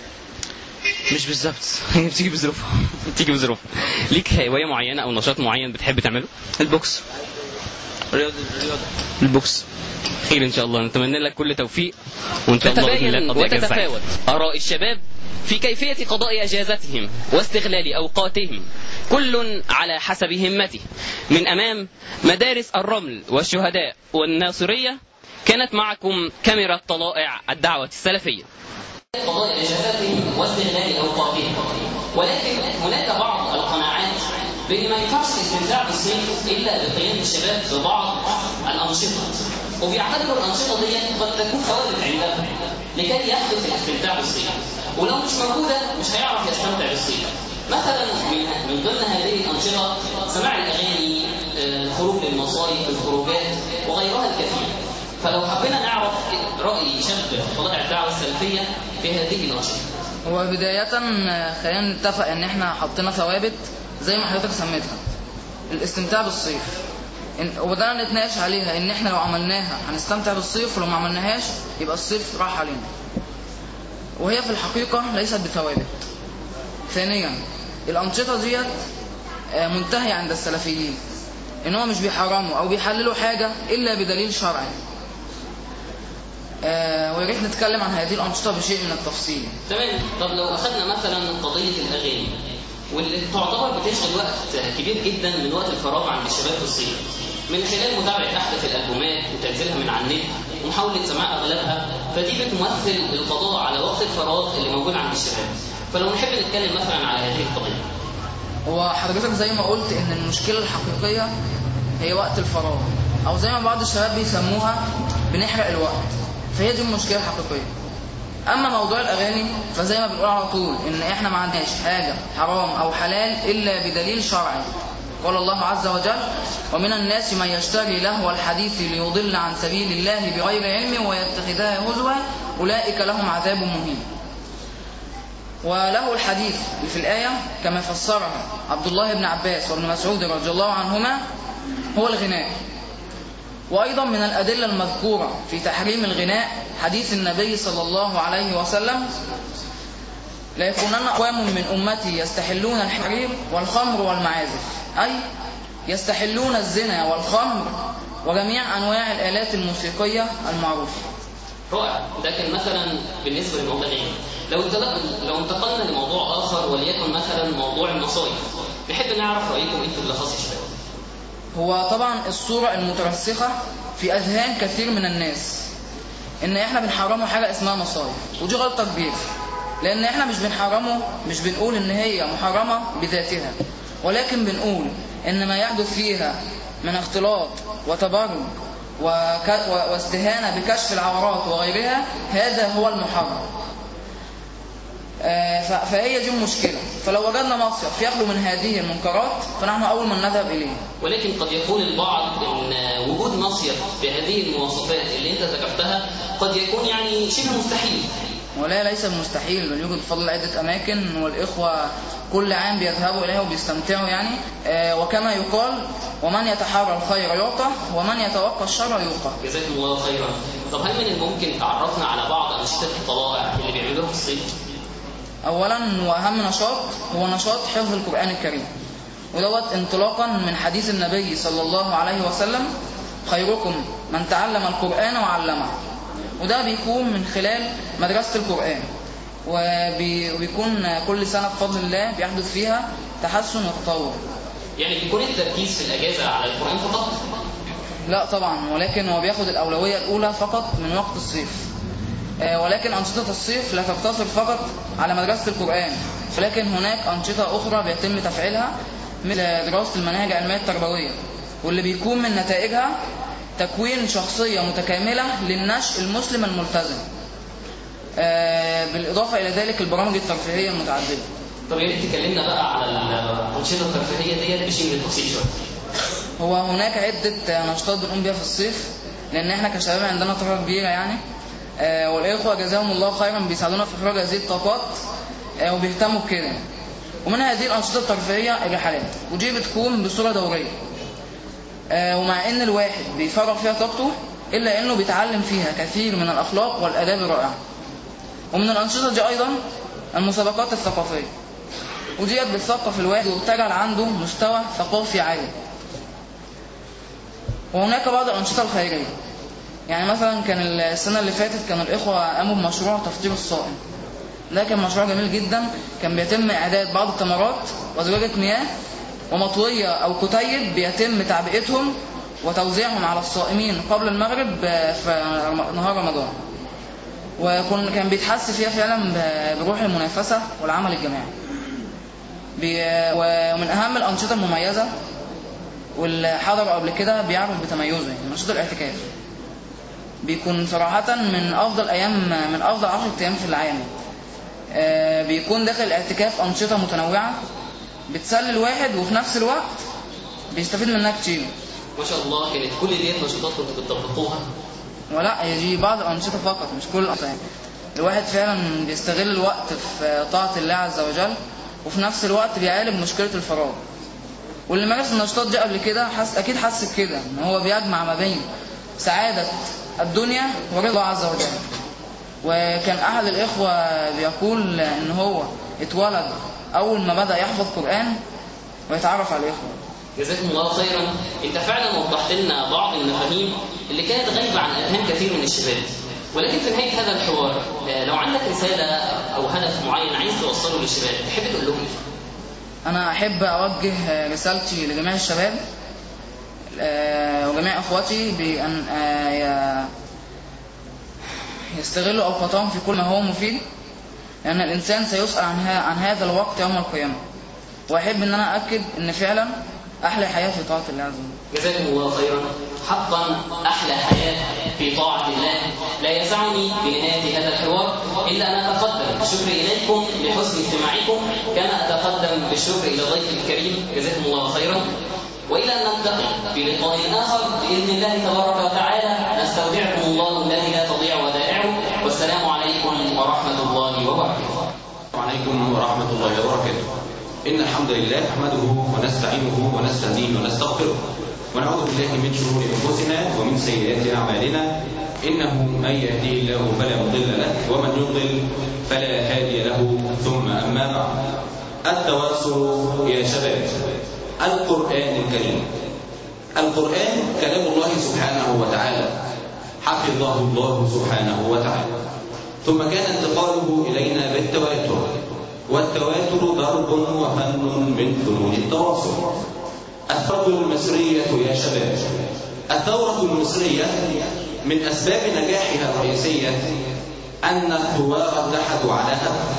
مش بالظبط هي بتيجي بظروفها بتيجي بظروف ليك هوايه معينه او نشاط معين بتحب تعمله البوكس رياضه الرياضه البوكس خير ان شاء الله نتمنى لك كل توفيق وان شاء الله باذن الله تتباين تقضي أجازة سعيدة. وتتفاوت آراء الشباب في كيفية قضاء أجازتهم واستغلال أوقاتهم كل على حسب همته من أمام مدارس الرمل والشهداء والناصرية كانت معكم كاميرا طلائع الدعوة السلفية قضاء اجازاتهم واستغلال اوقاتهم ولكن هناك بعض القناعات بان ما ينفعش الاستمتاع بالصيف الا بقيام الشباب ببعض الانشطه وبيعتبروا الانشطه دي قد تكون ثوابت عندهم لكي يحدث الاستمتاع بالصيف ولو مش موجوده مش هيعرف يستمتع بالصيف مثلا من من ضمن هذه الانشطه سماع الاغاني آه، الخروج للمصايف الخروجات وغيرها الكثير فلو حبينا نعرف راي شاب في طلائع الدعوه السلفيه في هذه الانشطه هو بداية آه، خلينا نتفق ان احنا حطينا ثوابت زي ما حضرتك سميتها الاستمتاع بالصيف إن- وبدأنا نتناقش عليها ان احنا لو عملناها هنستمتع بالصيف ولو ما عملناهاش يبقى الصيف راح علينا وهي في الحقيقة ليست بثوابت ثانيا الأنشطة ديت آه، منتهية عند السلفيين ان هم مش بيحرموا او بيحللوا حاجة الا بدليل شرعي آه، ويا ريت نتكلم عن هذه الأنشطة بشيء من التفصيل تمام طب لو اخذنا مثلا قضيه الاغاني واللي تعتبر بتشغل وقت كبير جدا من وقت الفراغ عند الشباب في الصيف من خلال متابعه احدث الالبومات وتنزيلها من على النت ومحاوله سماع اغلبها فدي بتمثل القضاء على وقت الفراغ اللي موجود عند الشباب فلو نحب نتكلم مثلا على هذه القضيه هو حضرتك زي ما قلت ان المشكلة الحقيقية هي وقت الفراغ او زي ما بعض الشباب بيسموها بنحرق الوقت فهي دي المشكلة الحقيقية اما موضوع الاغاني فزي ما بنقول على طول ان احنا ما عندناش حاجة حرام او حلال الا بدليل شرعي قال الله عز وجل ومن الناس من يشتري لهو الحديث ليضل عن سبيل الله بغير علم ويتخذها هزوا اولئك لهم عذاب مهين وله الحديث اللي في الآية كما فسرها عبد الله بن عباس وابن مسعود رضي الله عنهما هو الغناء وأيضا من الأدلة المذكورة في تحريم الغناء حديث النبي صلى الله عليه وسلم لا يكونن أقوام من أمتي يستحلون الحرير والخمر والمعازف أي يستحلون الزنا والخمر وجميع أنواع الآلات الموسيقية المعروفة رائع ده كان مثلا بالنسبه لموضوع العلم لو انتقل لو انتقلنا لموضوع اخر وليكن مثلا موضوع المصايف نحب نعرف رايكم انتم بالاخص يا شباب هو طبعا الصورة المترسخة في أذهان كثير من الناس إن إحنا بنحرموا حاجة اسمها مصايف ودي غلطة كبيرة لأن إحنا مش بنحرمه مش بنقول إن هي محرمة بذاتها ولكن بنقول إن ما يحدث فيها من اختلاط وتبرج وك... و- واستهانة بكشف العورات وغيرها هذا هو المحرم آه، ف- فهي دي المشكلة فلو وجدنا مصيف يخلو من هذه المنكرات فنحن أول من نذهب إليه ولكن قد يقول البعض ان وجود مصيف بهذه المواصفات اللي انت ذكرتها قد يكون يعني شبه مستحيل ولا ليس مستحيل بل يوجد بفضل عدة أماكن والإخوة كل عام بيذهبوا إليها وبيستمتعوا يعني آه، وكما يقال ومن يتحرى الخير يعطى ومن يتوقى الشر يوقى جزاكم الله خيرا طب هل من الممكن تعرفنا على بعض انشطه الطلائع اللي بيعملوها في الصيف أولا وأهم نشاط هو نشاط حفظ القرآن الكريم ودوت انطلاقا من حديث النبي صلى الله عليه وسلم خيركم من تعلم القرآن وعلمه وده بيكون من خلال مدرسة القرآن وبي- وبيكون كل سنة بفضل الله بيحدث فيها تحسن وتطور يعني بيكون التركيز في الاجازه على القران فقط لا طبعا ولكن هو بياخد الأولوية الأولى فقط من وقت الصيف آه، ولكن أنشطة الصيف لا تقتصر فقط على مدرسة القرآن ولكن هناك أنشطة أخرى بيتم تفعيلها مثل دراسة المناهج العلمية التربوية واللي بيكون من نتائجها تكوين شخصية متكاملة للنشء المسلم الملتزم آه، بالإضافة إلى ذلك البرامج الترفيهية المتعددة طب يا ريت تكلمنا بقى على الانشطه الترفيهيه ديت بشيء من التفصيل شويه هو هناك عدة نشاطات بنقوم بيها في الصيف لأن احنا كشباب عندنا طاقة كبيرة يعني آه، والإخوة جزاهم الله خيرا بيساعدونا في إخراج هذه الطاقات آه، وبيهتموا بكده ومن هذه الأنشطة الترفيهية الرحلات ودي بتكون بصورة دورية آه، ومع إن الواحد بيفرغ فيها طاقته إلا إنه بيتعلم فيها كثير من الأخلاق والآداب الرائعة ومن الأنشطة دي أيضا المسابقات الثقافية وديت بتثقف الواحد وتجعل عنده مستوى ثقافي عالي وهناك بعض الأنشطة الخيرية يعني مثلا كان السنة اللي فاتت كان الإخوة قاموا بمشروع تفطير الصائم ده كان مشروع جميل جدا كان بيتم إعداد بعض التمرات وزجاجة مياه ومطوية أو كتيب بيتم تعبئتهم وتوزيعهم على الصائمين قبل المغرب في نهار رمضان وكان كان بيتحس فيها فعلا بروح المنافسة والعمل الجماعي بي- ومن أهم الأنشطة المميزة واللي حضروا قبل كده بيعرف بتميزه يعني نشاط الاعتكاف بيكون صراحة من أفضل أيام من أفضل عشرة أيام في العام آه، بيكون داخل الاعتكاف أنشطة متنوعة بتسلي الواحد وفي نفس الوقت بيستفيد منها كتير ما شاء الله كانت كل ديت نشاطات كنتوا بتطبقوها ولا هي دي بعض الأنشطة فقط مش كل الأنشطة يعني الواحد فعلا بيستغل الوقت في طاعة الله عز وجل وفي نفس الوقت بيعالج مشكلة الفراغ واللي مارس النشاطات دي قبل كده حس أكيد حس بكده إن هو بيجمع ما بين سعادة الدنيا ورضا الله عز وجل وكان أحد الإخوة بيقول إن هو اتولد أول ما بدأ يحفظ قرآن ويتعرف على الإخوة جزاكم الله خيرا انت فعلا وضحت لنا بعض المفاهيم اللي كانت غايبه عن اذهان كثير من الشباب ولكن في نهايه هذا الحوار آه، لو عندك رساله او هدف معين عايز توصله للشباب تحب تقول لهم ايه؟ أنا أحب أوجه رسالتي لجميع الشباب آه، وجميع إخوتي بأن آه، ي- يستغلوا أوقاتهم في كل ما هو مفيد لأن الإنسان سيسأل عن, ها عن هذا الوقت يوم القيامة وأحب أن أنا أكد أن فعلا أحلى حياة في طاعة الله عز وجل جزاكم الله خيرا حقا احلى حياه في طاعه الله لا يسعني بنهايه هذا الحوار الا ان اتقدم بالشكر اليكم لحسن استماعكم كما اتقدم بالشكر الى ضيفي الكريم جزاكم الله خيرا والى ان نلتقي في لقاء اخر باذن الله تبارك وتعالى نستودعكم الله الذي لا تضيع ودائعه والسلام عليكم ورحمه الله وبركاته وعليكم ورحمة الله وبركاته إن الحمد لله نحمده ونستعينه ونستهديه ونستغفره ونعوذ بالله من شرور أنفسنا ومن سيئات أعمالنا إنه من يهديه الله فلا مضل له ومن يضلل فلا هادي له ثم أما بعد التواصل يا شباب القرآن الكريم القرآن كلام الله سبحانه وتعالى حفظه الله سبحانه وتعالى ثم كان انتقاله إلينا بالتواتر والتواتر ضرب وفن من فنون التواصل الثورة المصرية يا شباب الثورة المصرية من أسباب نجاحها الرئيسية أن الثوار اتحدوا على هدف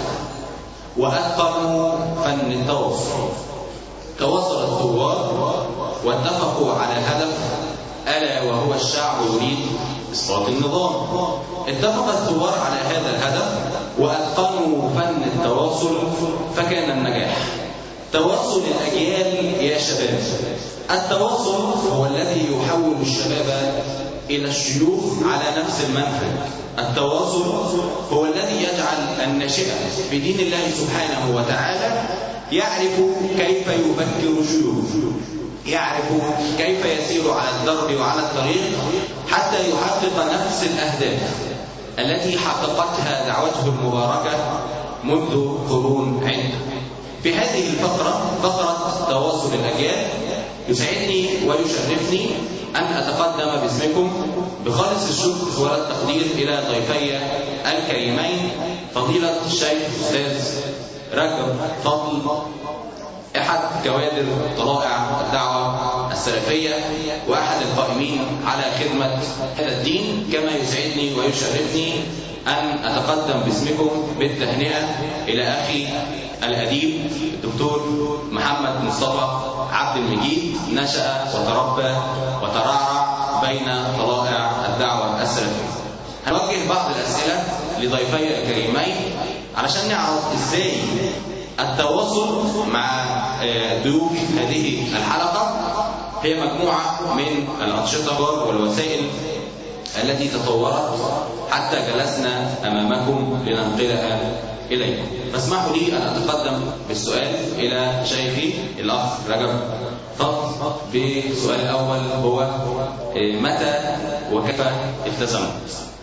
وأتقنوا فن التواصل تواصل الثوار واتفقوا على هدف ألا وهو الشعب يريد إسقاط النظام اتفق الثوار على هذا الهدف وأتقنوا فن التواصل فكان النجاح تواصل الأجيال يا شباب التواصل هو الذي يحول الشباب إلى الشيوخ على نفس المنهج التواصل هو الذي يجعل الناشئة في دين الله سبحانه وتعالى يعرف كيف يفكر شيوخ يعرف كيف يسير على الدرب وعلى الطريق حتى يحقق نفس الأهداف التي حققتها دعوته المباركة منذ قرون عدة في هذه الفقرة فقرة تواصل الأجيال يسعدني ويشرفني أن أتقدم باسمكم بخالص الشكر والتقدير إلى ضيفي الكريمين فضيلة الشيخ الأستاذ رجب فضل أحد كوادر طلائع الدعوة السلفية وأحد القائمين على خدمة هذا الدين كما يسعدني ويشرفني أن أتقدم باسمكم بالتهنئة إلى أخي الأديب الدكتور محمد مصطفى عبد المجيد نشأ وتربى وترعرع بين طلائع الدعوة السلفية هنوجه بعض الأسئلة لضيفي الكريمين علشان نعرف إزاي التواصل مع ضيوف هذه الحلقة هي مجموعة من الأنشطة والوسائل التي تطورت حتى جلسنا أمامكم لننقلها إليكم فاسمحوا لي أن أتقدم بالسؤال إلى شيخي الأخ رجب فضل بالسؤال الأول هو متى وكيف التزمت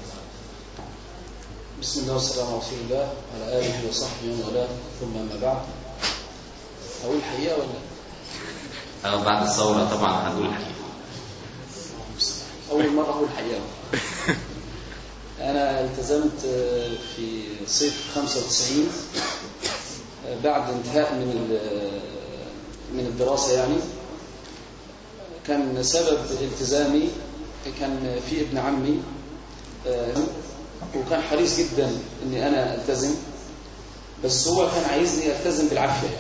بسم الله والسلام على رسول الله وعلى آله وصحبه ومن والاه ثم أما بعد أقول الحقيقة ولا أو بعد الثورة طبعا هنقول الحقيقة أول مرة أقول الحقيقة أنا التزمت في صيف 95 بعد انتهاء من من الدراسة يعني كان سبب التزامي كان في ابن عمي وكان حريص جدا اني انا التزم بس هو كان عايزني التزم بالعافيه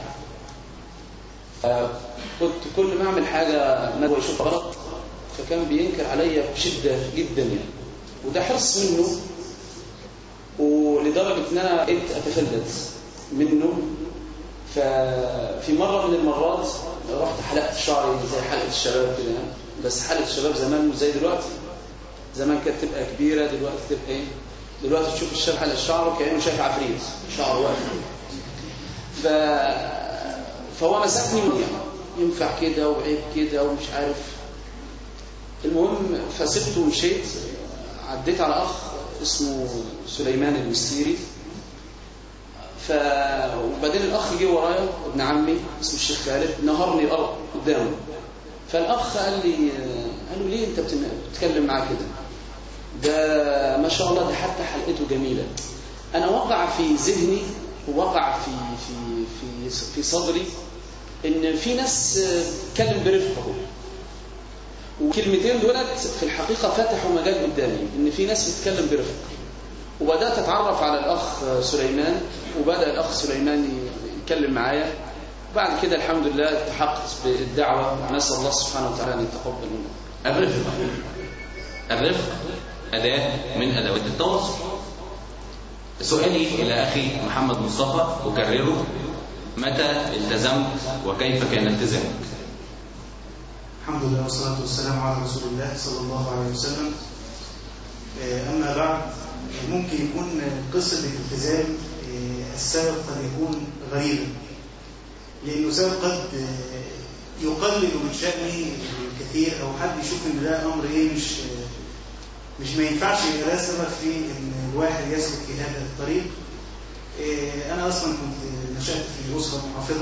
كنت كل ما اعمل حاجه ما هو يشوف غلط فكان بينكر عليا بشده جدا يعني وده حرص منه ولدرجه ان انا بقيت اتفلت منه ففي مرة من المرات رحت حلقت شعري زي حلقة الشباب كده يعني. بس حلقة الشباب زمان مش زي دلوقتي زمان كانت تبقى كبيرة دلوقتي تبقى ايه دلوقتي تشوف الشاب حلق شعره كأنه شايف عفريت شعره واقف ف... فهو مسكني ينفع كده وعيب كده ومش عارف المهم فسبته ومشيت عديت على أخ اسمه سليمان المستيري ف وبعدين الاخ جه ورايا ابن عمي اسمه الشيخ خالد نهرني الارض قدامه فالاخ قال لي قال له ليه انت بتتكلم معاه كده ده ما شاء الله ده حتى حلقته جميله انا وقع في ذهني ووقع في في في في صدري ان في ناس بتتكلم برفقه وكلمتين دولت في الحقيقه فتحوا مجال قدامي ان في ناس بتتكلم برفق وبدات اتعرف على الاخ سليمان وبدا الاخ سليمان يتكلم معايا بعد كده الحمد لله التحقت بالدعوه نسال الله سبحانه وتعالى ان يتقبل منا الرفق الرفق اداه من ادوات التواصل سؤالي الى اخي محمد مصطفى اكرره متى التزمت وكيف كان التزامك الحمد لله والصلاة والسلام على رسول الله صلى الله عليه وسلم أما بعد ممكن يكون قصة الالتزام السبب قد يكون غريبا لأنه سبب قد يقلل من شأنه الكثير أو حد يشوف إن ده أمر إيه مش مش ما ينفعش يبقى ده سبب في إن الواحد يسلك في هذا الطريق أنا أصلا كنت نشأت في أسرة محافظة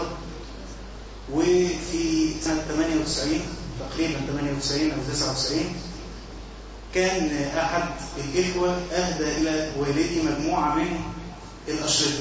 وفي سنة 98 تقريبا 98 أو 99 كان أحد الإخوة أهدى إلى والدي مجموعة من الأشرطة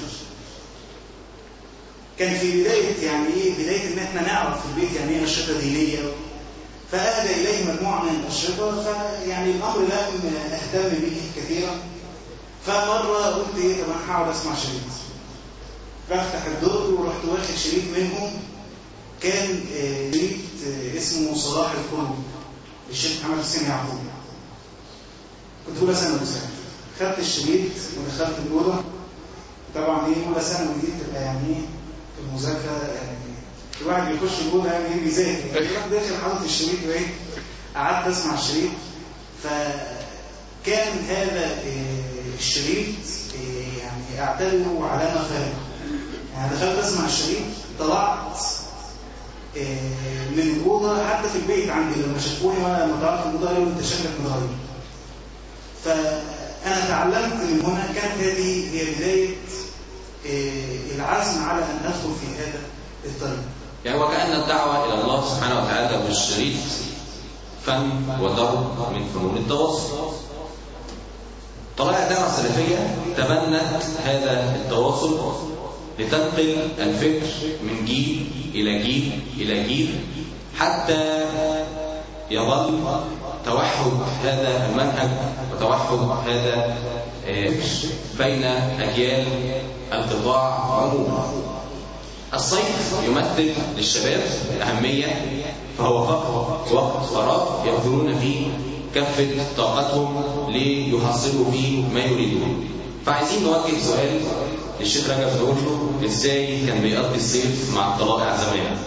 كان في بداية يعني إيه بداية إن إحنا نعرف في البيت يعني إيه أشرطة دينية فأهدى إليه مجموعة من الأشرطة فيعني الأمر لم أهتم به كثيرا فمرة قلت إيه طب أنا هقعد أسمع شريط فافتح الدور ورحت واخد شريط منهم كان شريط اسمه صلاح القلوب للشيخ محمد حسين يعقوب كنت اولى ثانوي ساعتها خدت الشريط ودخلت الاوضه طبعا ايه اولى ثانوي دي بتبقى يعني ايه في المذاكره يعني الواحد بيخش الاوضه يعني ايه بيذاكر يعني الواحد داخل حاطط الشريط وايه قعدت اسمع الشريط فكان هذا الشريط يعني اعتبره علامه فارقه يعني دخلت اسمع الشريط طلعت من الأوضة حتى في البيت عندي لما شافوني وأنا لما طلعت من الأوضة قالوا أنت شكلك متغير فأنا تعلمت من هنا كانت هذه هي بداية العزم على أن أدخل في هذا الطريق يعني وكأن الدعوة إلى الله سبحانه وتعالى بالشريف فن وضرب من فنون التواصل طلائع الدعوة السلفية تبنت هذا التواصل لتنقل الفكر من جيل إلى جيل إلى جيل حتى يظل توحد هذا المنهج وتوحد هذا بين أجيال القطاع عموما الصيف يمثل للشباب أهمية فهو فقط وقت فراغ يبذلون فيه كافة طاقتهم ليحصلوا فيه ما يريدون فعايزين نوجه سؤال للشيخ رجب نقول له ازاي كان بيقضي الصيف مع الطلائع زمان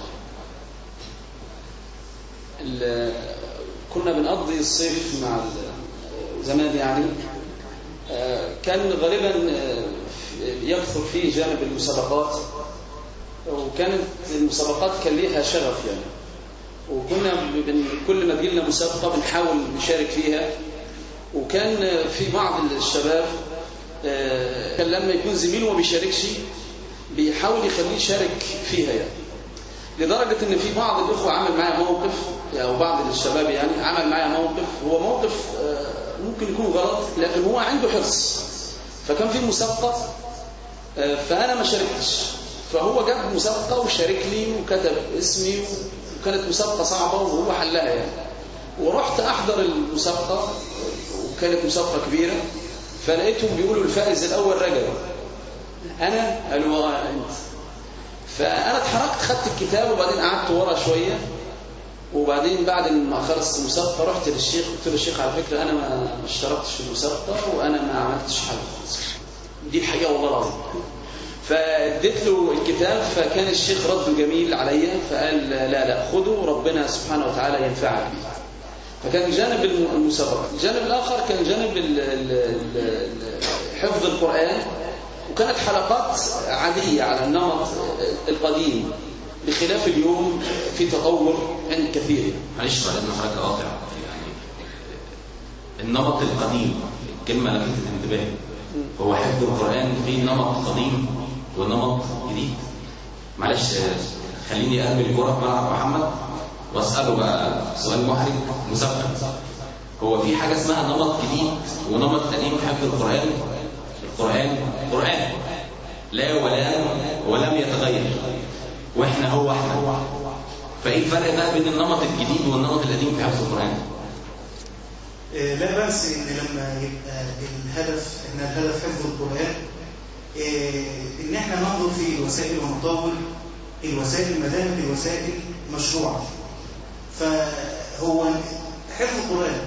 كنا بنقضي الصيف مع زمان يعني كان غالبا يكثر فيه جانب المسابقات وكانت المسابقات كان ليها شغف يعني وكنا كل ما تجيلنا مسابقة بنحاول نشارك فيها وكان في بعض الشباب كان لما يكون زميله وما بيشاركش بيحاول يخليه يشارك فيها يعني لدرجة ان في بعض الاخوة عمل معايا موقف او بعض الشباب يعني عمل معايا موقف هو موقف ممكن يكون غلط لكن هو عنده حرص فكان في مسابقة فانا ما شاركتش فهو جاب مسابقة وشارك لي وكتب اسمي وكانت مسابقة صعبة وهو حلها يعني ورحت احضر المسابقة وكانت مسابقة كبيرة فلقيتهم بيقولوا الفائز الاول رجب انا قالوا اه انت فانا اتحركت خدت الكتاب وبعدين قعدت ورا شويه وبعدين بعد ما خلصت المسابقه رحت للشيخ قلت له الشيخ على فكره انا ما اشتركتش في المسابقه وانا ما عملتش حاجه خالص دي الحقيقه والله العظيم فاديت له الكتاب فكان الشيخ رده جميل عليا فقال لا لا خده ربنا سبحانه وتعالى ينفعك به فكان جانب المسابقة الجانب الآخر كان جانب ال- ال- ال- حفظ القرآن وكانت حلقات عادية على النمط القديم بخلاف اليوم في تطور عند كثير معلش بعد اذن حضرتك قاطع يعني النمط القديم الكلمه لفتت انتباهي هو حفظ القران في نمط قديم ونمط جديد معلش آه، خليني ارمي الكره في ملعب محمد واساله بقى سؤال محرج مسابقه هو في حاجه اسمها نمط جديد ونمط قديم في حفظ القران القران قران لا ولام ولم يتغير واحنا هو احنا فايه الفرق بقى بين النمط الجديد والنمط القديم في حفظ القران آه، لا بأس إن لما يبقى الهدف إن الهدف حفظ القرآن آه، إن إحنا ننظر في الوسائل ونطور الوسائل ما دامت الوسائل مشروعة فهو حفظ القرآن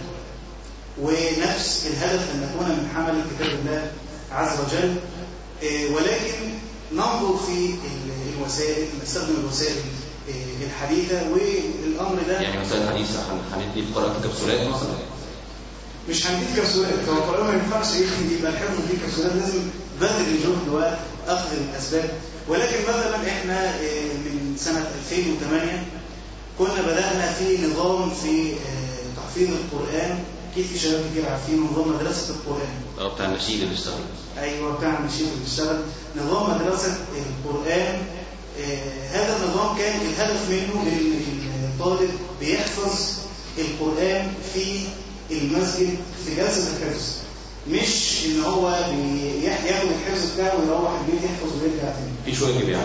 ونفس الهدف أن نكون من حمل كتاب الله عز وجل آه، ولكن ننظر في ال- الوسائل نستخدم الوسائل آه، الحديثة والأمر ده يعني مثلا حديث هن- هندي في قراءه كبسولات مثلا مش هنديك كبسولات هو القرآن ما ينفعش يمكن يبقى الحفظ دي كبسولات لازم بذل الجهد واخذ الاسباب ولكن مثلا احنا آه، من سنه 2008 كنا بدانا في نظام في آه، تحفيظ القران اكيد في شباب كتير عارفين نظام مدرسه القران اه بتاع النشيد اللي اشتغل ايوه بتاع النشيد اللي اشتغل نظام مدرسه القران آه، هذا النظام كان الهدف منه ان الطالب بيحفظ القران في المسجد في جلسه الحفظ مش ان هو بيح- ياخد الحفظ بتاعه ويروح البيت يحفظ ويرجع تاني مفيش واجب يعني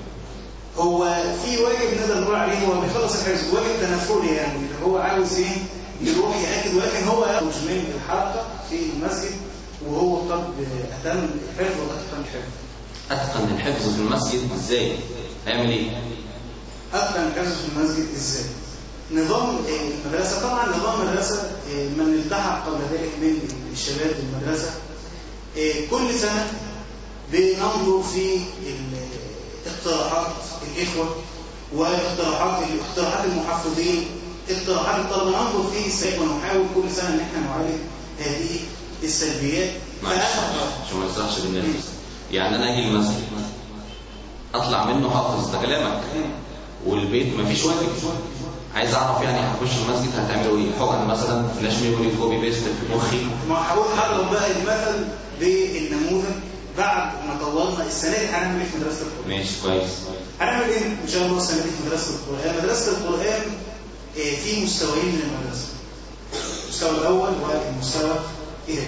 هو في واجب نقدر نقول عليه هو بيخلص الحفظ واجب تنفلي يعني اللي هو عاوز ايه يروح ياكد ولكن هو يخرج من الحلقه في المسجد وهو قد اتم الحفظ واتقن الحفظ اتقن الحفظ في المسجد ازاي هيعمل ايه اتقن الحفظ في المسجد ازاي نظام آه، المدرسه طبعا نظام المدرسه آه، من التحق قبل ذلك من الشباب المدرسه آه، كل سنه بننظر في ال- اقتراحات الاخوه واقتراحات اقتراحات المحفظين اقتراحات الطلبه ننظر في السياق ونحاول كل سنه ان احنا نعالج هذه السلبيات معلش عشان ما يصحش بالنفس يعني انا اجي المسجد اطلع منه حافظ ده كلامك والبيت مفيش واجب عايز اعرف يعني هخش المسجد هتعملوا ايه حقن مثلا فلاش ميموري كوبي بيست في مخي ما هقول حضرتك بقى المثل بالنموذج بعد ما طورنا السنه دي هنعمل ايه في مدرسه القران ماشي كويس هنعمل ايه ان شاء الله السنه دي في مدرسه القران مدرسه القران آه، في مستويين من المدرسه المستوى الاول والمستوى الثاني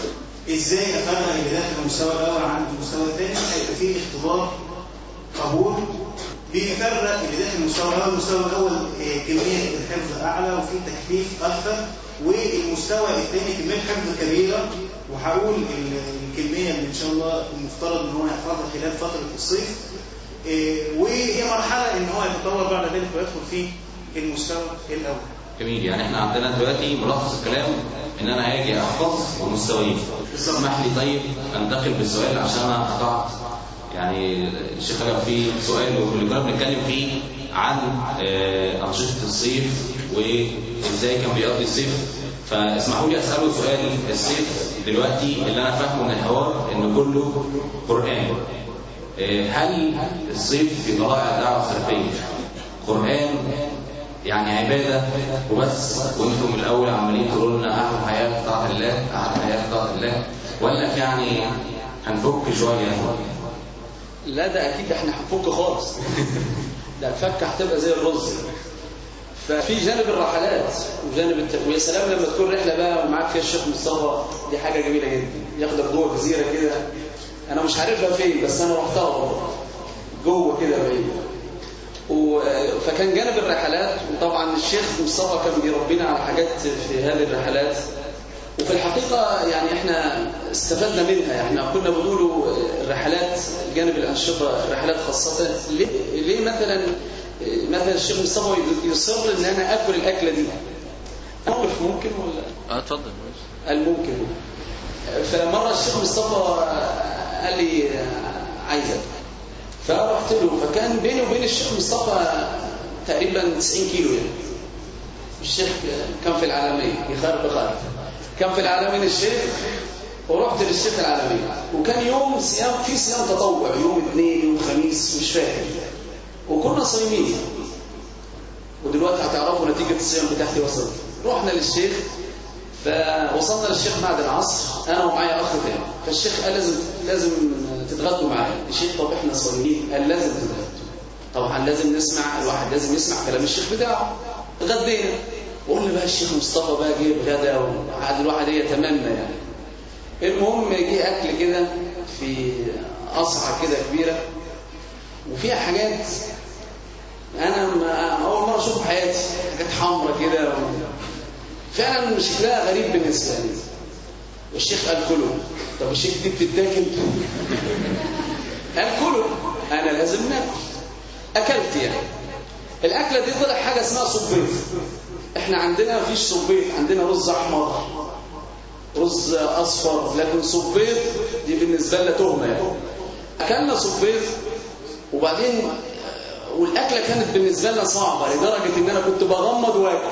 ازاي افرق اللي داخل المستوى الاول عن المستوى الثاني هيبقى في اختبار قبول بيفرق اللي داخل المستوى الاول المستوى الاول آه، كميه الحفظ اعلى وفي تكليف اكثر والمستوى الثاني كميه حفظ كبيره وهقول ال- الكميه اللي ان شاء الله المفترض ان هو يحفظها خلال فتره الصيف آه، وهي مرحله ان هو يتطور بعد ذلك ويدخل في المستوى الاول جميل يعني احنا عندنا دلوقتي ملخص الكلام ان انا هاجي احفظ ومستويين اسمح لي طيب انتقل بالسؤال عشان انا قطعت يعني الشيخ رجب في سؤال واللي كنا بنتكلم فيه عن آه، انشطه الصيف وازاي كان بيقضي الصيف فاسمحوا لي اساله سؤال الصيف دلوقتي اللي انا فاهمه من الحوار ان كله قران آه، هل الصيف في طلائع الدعوه السلفيه قران يعني عبادة وبس وانتم من الأول عمالين تقولوا لنا أحلى حياة طاعة الله أحلى حياة طاعة الله ولا في يعني هنفك شوية لا ده اكيد احنا هنفك خالص ده الفكه هتبقى زي الرز ففي جانب الرحلات وجانب الت... ويا سلام لما تكون رحله بقى ومعاك فيها الشيخ مصطفى دي حاجه جميله جدا ياخدك جوه جزيره كده انا مش عارفها فين بس انا رحتها برضه جوه كده بعيد و... فكان جانب الرحلات وطبعا الشيخ مصطفى كان بيربينا على حاجات في هذه الرحلات وفي الحقيقة يعني احنا استفدنا منها يعني احنا كنا بنقولوا الرحلات جانب الأنشطة الرحلات خاصة ليه, ليه مثلا مثلا الشيخ مصطفى يصر ان انا اكل الاكلة دي موقف ممكن ولا اه اتفضل قال ممكن فمرة الشيخ مصطفى قال لي عايز ادخل فرحت له فكان بيني وبين الشيخ مصطفى تقريبا 90 كيلو يعني الشيخ كان في العالمية يخرب خرب كان في العالمين الشيخ ورحت للشيخ العالمية وكان يوم صيام في صيام تطوع يوم اثنين يوم خميس مش فاكر وكنا صايمين ودلوقتي هتعرفوا نتيجة الصيام بتاعتي وصلت رحنا للشيخ فوصلنا للشيخ بعد العصر انا ومعايا اخ تاني فالشيخ قال لازم لازم تتغدوا معايا الشيخ طب احنا صايمين قال لازم تتغدوا طبعا لازم نسمع الواحد لازم يسمع كلام الشيخ بتاعه غدينا وقلنا بقى الشيخ مصطفى بقى جه بغدا وقعد الواحد يتمنى يعني المهم جه اكل كده في قصعه كده كبيره وفيها حاجات انا ما اول مره اشوف في حياتي حاجات حمراء كده و... فعلا شكلها غريب بالنسبه لي والشيخ قال كله طب الشيخ دي بتتاكل قال كله انا لازم ناكل اكلت يعني الاكله دي طلع حاجه اسمها صبيط احنا عندنا مفيش صبيط عندنا رز احمر رز اصفر لكن صبيط دي بالنسبه لنا تهمه يعني اكلنا صبيط وبعدين والاكله كانت بالنسبه لنا صعبه لدرجه ان انا كنت بغمض واكل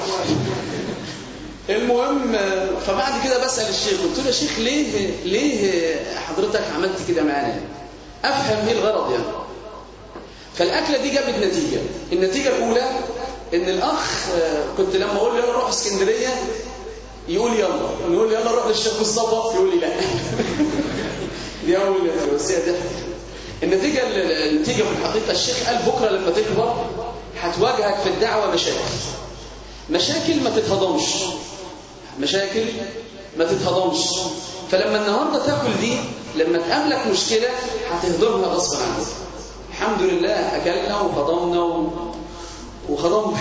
المهم فبعد كده بسال الشيخ قلت له يا شيخ ليه ليه حضرتك عملت كده معانا افهم ايه الغرض يعني فالاكله دي جابت نتيجه النتيجه الاولى ان الاخ كنت لما اقول له يلا نروح اسكندريه يقول يلا نقول له يلا نروح للشيخ مصطفى يقول لي لا دي اول بس هي ضحك النتيجه النتيجه في الحقيقه الشيخ قال بكره لما تكبر هتواجهك في الدعوه مشاكل مشاكل ما تتهضمش مشاكل ما تتهضمش فلما النهارده تاكل دي لما تقابلك مشكله هتهضمها غصب عنك الحمد لله اكلنا وهضمنا و... وهضمنا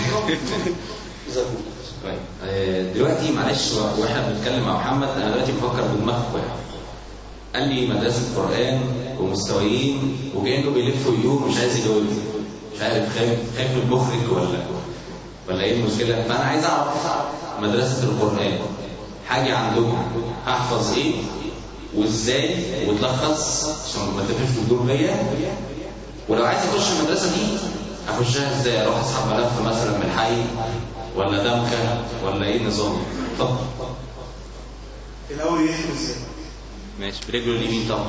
طيب آه، دلوقتي معلش واحنا بنتكلم مع محمد انا دلوقتي بفكر بدماغ واحد قال لي مدرسه قران ومستويين وكانه بيلف ويدور مش عايز يجاوبني مش عارف خايف خايف من المخرج ولا ولا ايه المشكله فانا عايز اعرف مدرسه القران حاجه عندكم احفظ ايه وازاي وتلخص عشان ما تفهمش الدور بيا ولو عايز اخش المدرسه دي اخشها ازاي اروح اسحب ملف مثلا من حي ولا دمكه ولا ايه النظام اتفضل الأول يحفظ ازاي؟ ماشي برجله اليمين طبعا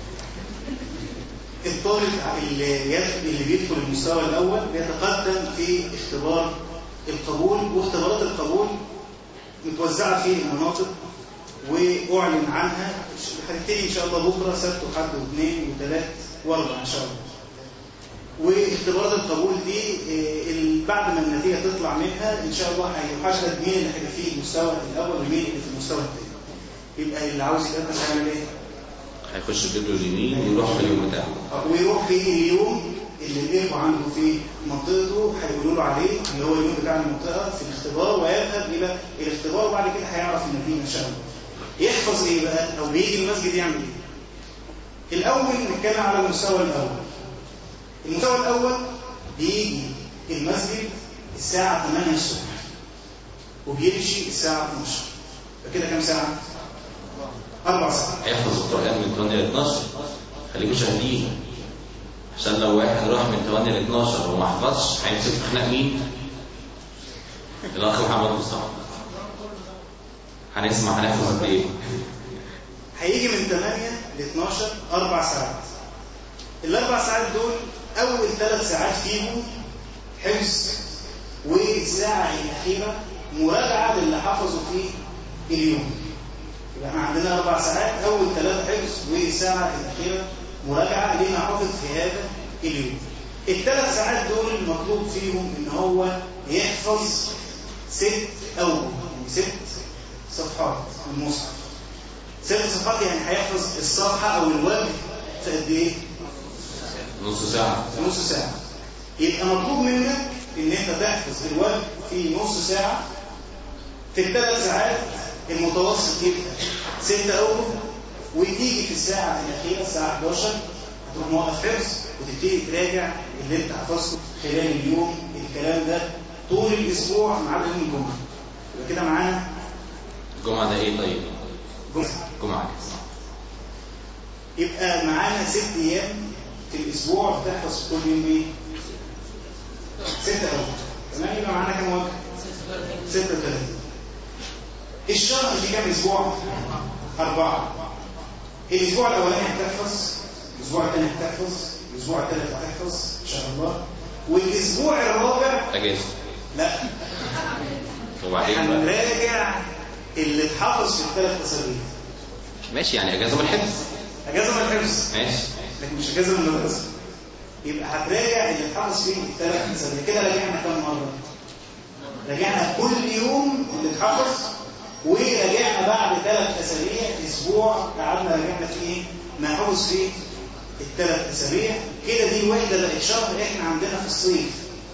الطالب اللي يدخل اللي بيدخل المستوى الأول بيتقدم في اختبار القبول واختبارات القبول متوزعة في مناطق وأعلن عنها هتبتدي إن شاء الله بكرة سبت وحد واثنين وثلاث وأربع إن شاء الله واختبارات القبول دي ال- بعد ما النتيجة تطلع منها إن شاء الله هيحدد مين اللي هيبقى في المستوى الأول ومين اللي في المستوى الثاني يبقى اللي عاوز يقدم هيعمل إيه؟ هيخش برجله اليمين ويروح في اليوم بتاعه ويروح في اليوم اللي الإخوة عنده في منطقته هيقولوا له عليه اللي هو اليوم بتاع المنطقة في الاختبار ويذهب إلى الاختبار وبعد كده هيعرف النتيجة إن شاء الله. يحفظ إيه بقى؟ أو بيجي المسجد يعمل إيه؟ الأول نتكلم على المستوى الأول. المستوى الأول بيجي المسجد الساعة 8 الصبح وبيمشي الساعة 12 فكده كام ساعة؟ أربع ساعات هيحفظ القران من 8 ل 12 خليكم شاهدين عشان لو واحد راح من 8 ل 12 وما حفظش هيمسك في خناق مين؟ الاخ محمد مصطفى هنسمع هنحفظ قد ايه؟ هيجي من 8 ل 12 أربع ساعات الأربع ساعات دول أول ثلاث ساعات فيهم حفظ والساعة الأخيرة مراجعة للي حفظوا في اليوم يبقى احنا عندنا أربع ساعات أول ثلاث حفظ والساعة الأخيرة مراجعة لما حفظ في هذا اليوم الثلاث ساعات دول المطلوب فيهم إن هو يحفظ ست أول يعني ست صفحات من المصحف ست صفحات يعني هيحفظ الصفحة أو الوجه في قد إيه؟ نص ساعه في نص ساعة يبقى مطلوب منك ان انت تحفظ الوجه في نص ساعة في الثلاث ساعات المتوسط يبقى ستة أول وتيجي في الساعة الأخيرة الساعة 11 هتروح موقف حفظ وتبتدي تراجع اللي انت حفظته خلال اليوم الكلام ده طول الأسبوع ما عدا يوم الجمعة يبقى كده معانا الجمعه ده ايه طيب؟ جمعة جمعه يبقى معانا ست أيام في الاسبوع بتحفظ كل يوم ايه؟ ستة أوجه تمام يبقى معانا كام وجه؟ 36 الشهر في كام اسبوع؟ أربعة الاسبوع الاولاني هتحفظ الاسبوع الثاني هتحفظ الاسبوع الثالث هتحفظ ان شاء الله والاسبوع الرابع اجازه لا وبعدين بقى هنراجع اللي اتحفظ في الثلاث اسابيع ماشي يعني اجازه من الحفظ اجازه من الحفظ ماشي لكن مش اجازه من المدرسه يبقى هتراجع اللي اتحفظ فيه الثلاث اسابيع كده راجعنا كام مره راجعنا كل يوم اللي اتحفظ وراجعنا بعد ثلاث اسابيع اسبوع قعدنا راجعنا فيه ايه ما حفظ فيه الثلاث اسابيع كده دي الوحده بقت شهر احنا عندنا في الصيف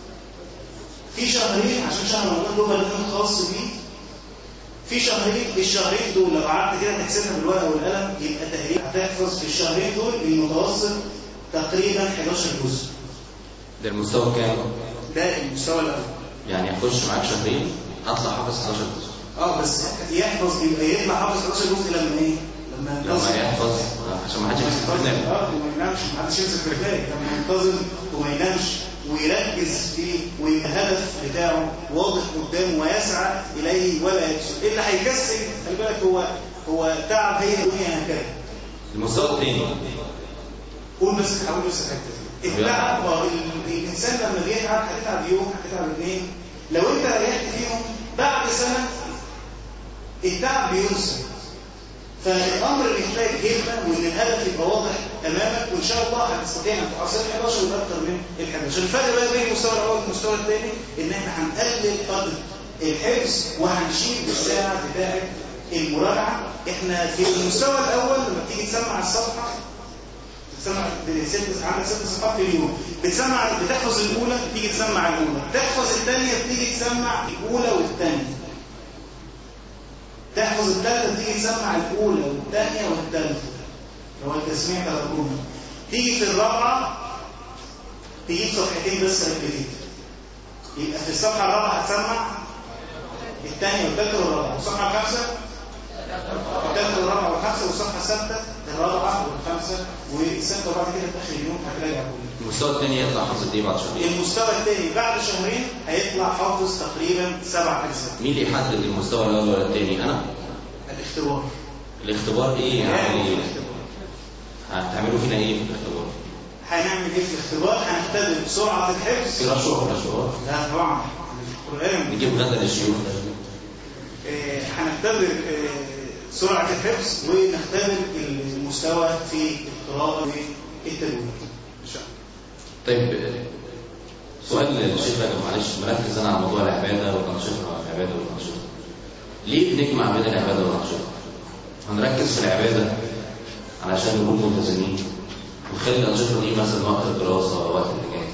في شهرين عشان شهر رمضان دول بلدنا خاص بيه في شهرين الشهرين دول لو قعدت كده تحسبها بالورقه والقلم يبقى تقريبا هتحفظ في الشهرين دول المتوسط تقريبا 11 جزء ده المستوى كام؟ ده المستوى الاول يعني اخش معاك شهرين اطلع حافظ 11 جزء اه بس يحفظ يبقى يطلع حافظ 11 جزء لما ايه؟ لما ينتظم لما يحفظ عشان ما حدش يمسك في البرنامج اه وما ينامش ما حدش يمسك في البرنامج لما ينتظم وما ينامش ويركز فيه ويبقى الهدف بتاعه واضح قدامه ويسعى اليه ولا يكسل اللي هيكسل خلي بالك هو هو تعب هي الدنيا هكذا المستوى الثاني قول بس حاول بس الحته دي التعب آه، ال- الانسان لما بيتعب هتتعب يوم هتتعب اثنين لو انت ريحت فيهم بعد سنه التعب بينسى فالامر محتاج همه وان الهدف يبقى واضح امامك وان شاء الله هتستطيع ان تحصل 11 واكثر من ال 11 الفرق بقى بين المستوى الاول والمستوى الثاني ان احنا هنقلل قدر الحفظ وهنشيل الساعه بتاعه المراجعه احنا في المستوى الاول لما بتيجي تسمع الصفحه بتسمع ست عندك ست صفحات في اليوم بتسمع بتحفظ الاولى بتيجي تسمع الاولى تحفظ الثانيه بتيجي تسمع الاولى والثانيه تحفظ الثالثه تيجي تسمع الاولى والثانيه والثالثه لو التسميع تلقونه تيجي في الرابعه تجيب صفحتين بس ركبتين يبقى في الصفحه الرابعه هتسمع الثانيه والثالثه والرابعه والصفحه الخامسه الثالثه والرابعه والخامسه والصفحه السادسه الرابعه والخامسه والسادسه وبعد كده في اخر اليوم هتراجع كله المستوى الثاني يطلع حافظ قد ايه بعد شهرين؟ المستوى الثاني بعد شهرين هيطلع حافظ تقريبا سبع اجزاء مين اللي يحدد المستوى الاول ولا الثاني؟ انا الاختبار الاختبار ايه يعني هتعملوا فينا ايه في الاختبار؟ هنعمل ايه في الاختبار هنختبر سرعه الحفظ في رشوه ولا شهور؟ لا طبعا القران نجيب غدا للشيوخ آه، هنختبر آه، سرعه الحفظ ونختبر المستوى في القراءه والتدوين ان شاء الله طيب سؤال للشيخ راجل معلش مركز انا على موضوع العباده والانشطه العباده والانشطه ليه بنجمع بين العباده والانشطه؟ هنركز في العباده علشان نكون ملتزمين ونخلي الانشطه دي مثلا وقت الدراسه وقت الاجازه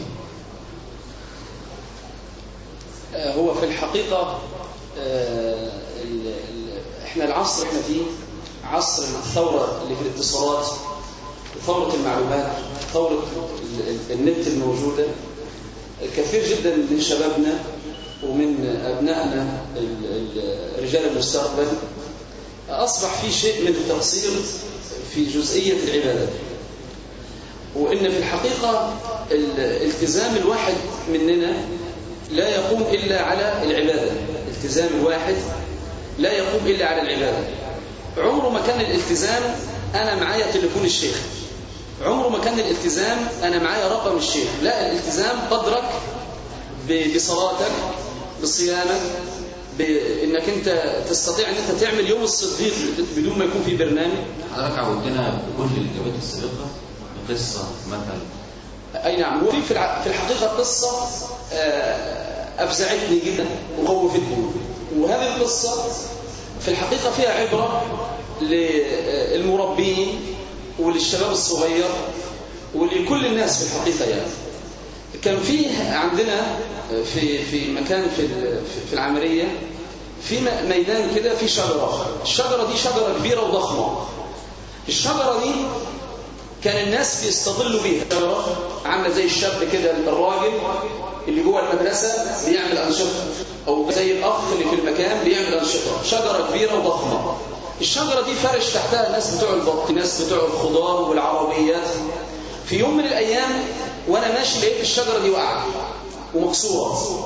آه، هو في الحقيقة آه، ال- ال- احنا العصر احنا فيه عصر الثورة اللي في الاتصالات ثورة المعلومات ثورة ال- ال- النت الموجودة كثير جدا من شبابنا ومن أبنائنا ال- ال- رجال المستقبل أصبح في شيء من التقصير في جزئية العبادة وإن في الحقيقة الالتزام الواحد مننا لا يقوم إلا على العبادة التزام الواحد لا يقوم إلا على العبادة عمره ما كان الالتزام أنا معايا تليفون الشيخ عمره ما كان الالتزام أنا معايا رقم الشيخ لا الالتزام قدرك ب- بصلاتك بصيامك بانك انت تستطيع ان انت تعمل يوم الصديق بدون ما يكون في برنامج حضرتك عودتنا بكل الاجابات السابقه بقصه مثل اي نعم وفي في الع- في الحقيقه قصه آه، افزعتني جدا وخوفتني وهذه القصه في الحقيقه فيها عبره للمربين وللشباب الصغير ولكل الناس في الحقيقه يعني كان فيه عندنا في في مكان في ال- في العمريه في م- ميدان كده في شجره الشجره دي شجره كبيره وضخمه الشجره دي كان الناس بيستظلوا بيها شجرة عامله زي الشاب كده الراجل اللي جوه المدرسه بيعمل انشطه او زي الاخ اللي في المكان بيعمل انشطه شجره كبيره وضخمه الشجره دي فرش تحتها الناس بتوع البط الناس بتوع الخضار والعربيات في في يوم من الأيام وأنا ماشي لقيت الشجرة دي واقعة ومكسورة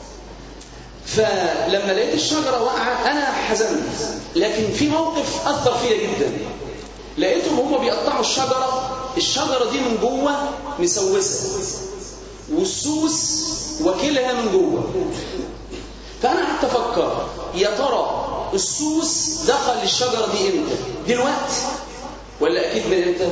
فلما لقيت الشجرة واقعة أنا حزنت لكن في موقف أثر فيا جدا لقيتهم هم بيقطعوا الشجرة الشجرة دي من جوه مسوسة والسوس واكلها من جوه فأنا قعدت أفكر يا ترى السوس دخل الشجرة دي إمتى؟ دلوقتي ولا أكيد من إمتى؟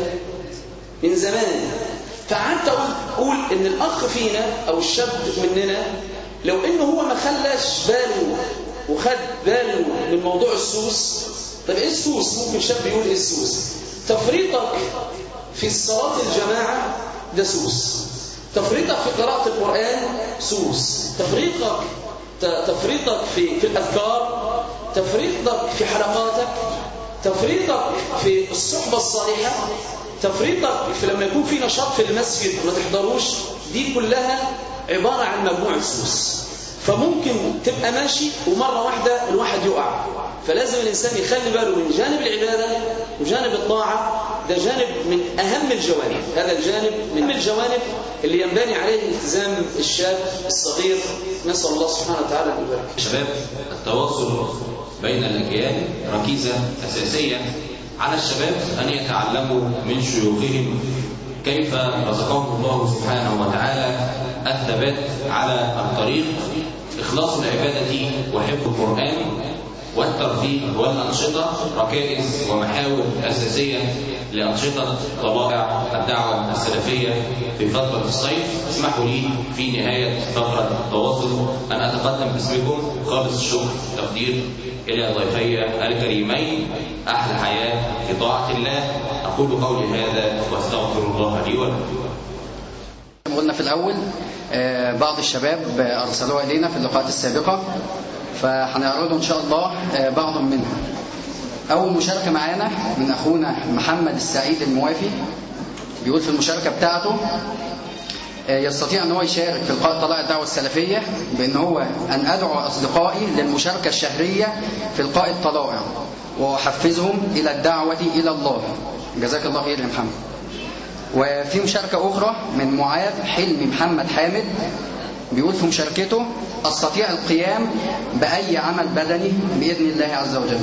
من زمان فقعدت أقول أقول إن الأخ فينا أو الشاب مننا لو إنه هو ما خلاش باله وخد باله من موضوع السوس طب إيه السوس؟ ممكن شاب يقول إيه السوس؟ تفريطك في الصلاة الجماعة ده سوس تفريطك في قراءة القرآن سوس تفريطك تفريطك في في الأذكار تفريطك في حلقاتك تفريطك في الصحبة الصالحة تفريطك في لما يكون في نشاط في المسجد ما تحضروش دي كلها عبارة عن مجموعة سوس فممكن تبقى ماشي ومرة واحدة الواحد يقع فلازم الإنسان يخلي باله من جانب العبادة وجانب الطاعة ده جانب من أهم الجوانب هذا الجانب من الجوانب اللي ينبني عليه التزام الشاب الصغير نسأل الله سبحانه وتعالى أن يبارك شباب التواصل بين الأجيال ركيزة أساسية على الشباب أن يتعلموا من شيوخهم كيف رزقهم الله سبحانه وتعالى الثبات على الطريق إخلاص العبادة وحفظ القرآن والترفيه والأنشطة ركائز ومحاور أساسية لأنشطة طبائع الدعوة السلفية في فترة الصيف اسمحوا لي في نهاية فقرة التواصل أن أتقدم باسمكم خالص الشكر والتقدير إلى ضيفي الكريمين أحلى حياة في طاعة الله أقول قولي هذا وأستغفر الله لي ولكم قلنا في الأول آه، بعض الشباب آه، أرسلوها إلينا في اللقاءات السابقة فهنعرضوا إن شاء الله آه، بعض منها أول مشاركة معانا من أخونا محمد السعيد الموافي بيقول في المشاركة بتاعته آه، يستطيع أن هو يشارك في لقاء طلائع الدعوة السلفية بأن هو أن أدعو أصدقائي للمشاركة الشهرية في لقاء الطلائع وأحفزهم إلى الدعوة إلى الله جزاك الله خير يا محمد وفي مشاركة أخرى من معاذ حلمي محمد حامد بيقول في مشاركته أستطيع القيام بأي عمل بدني بإذن الله عز وجل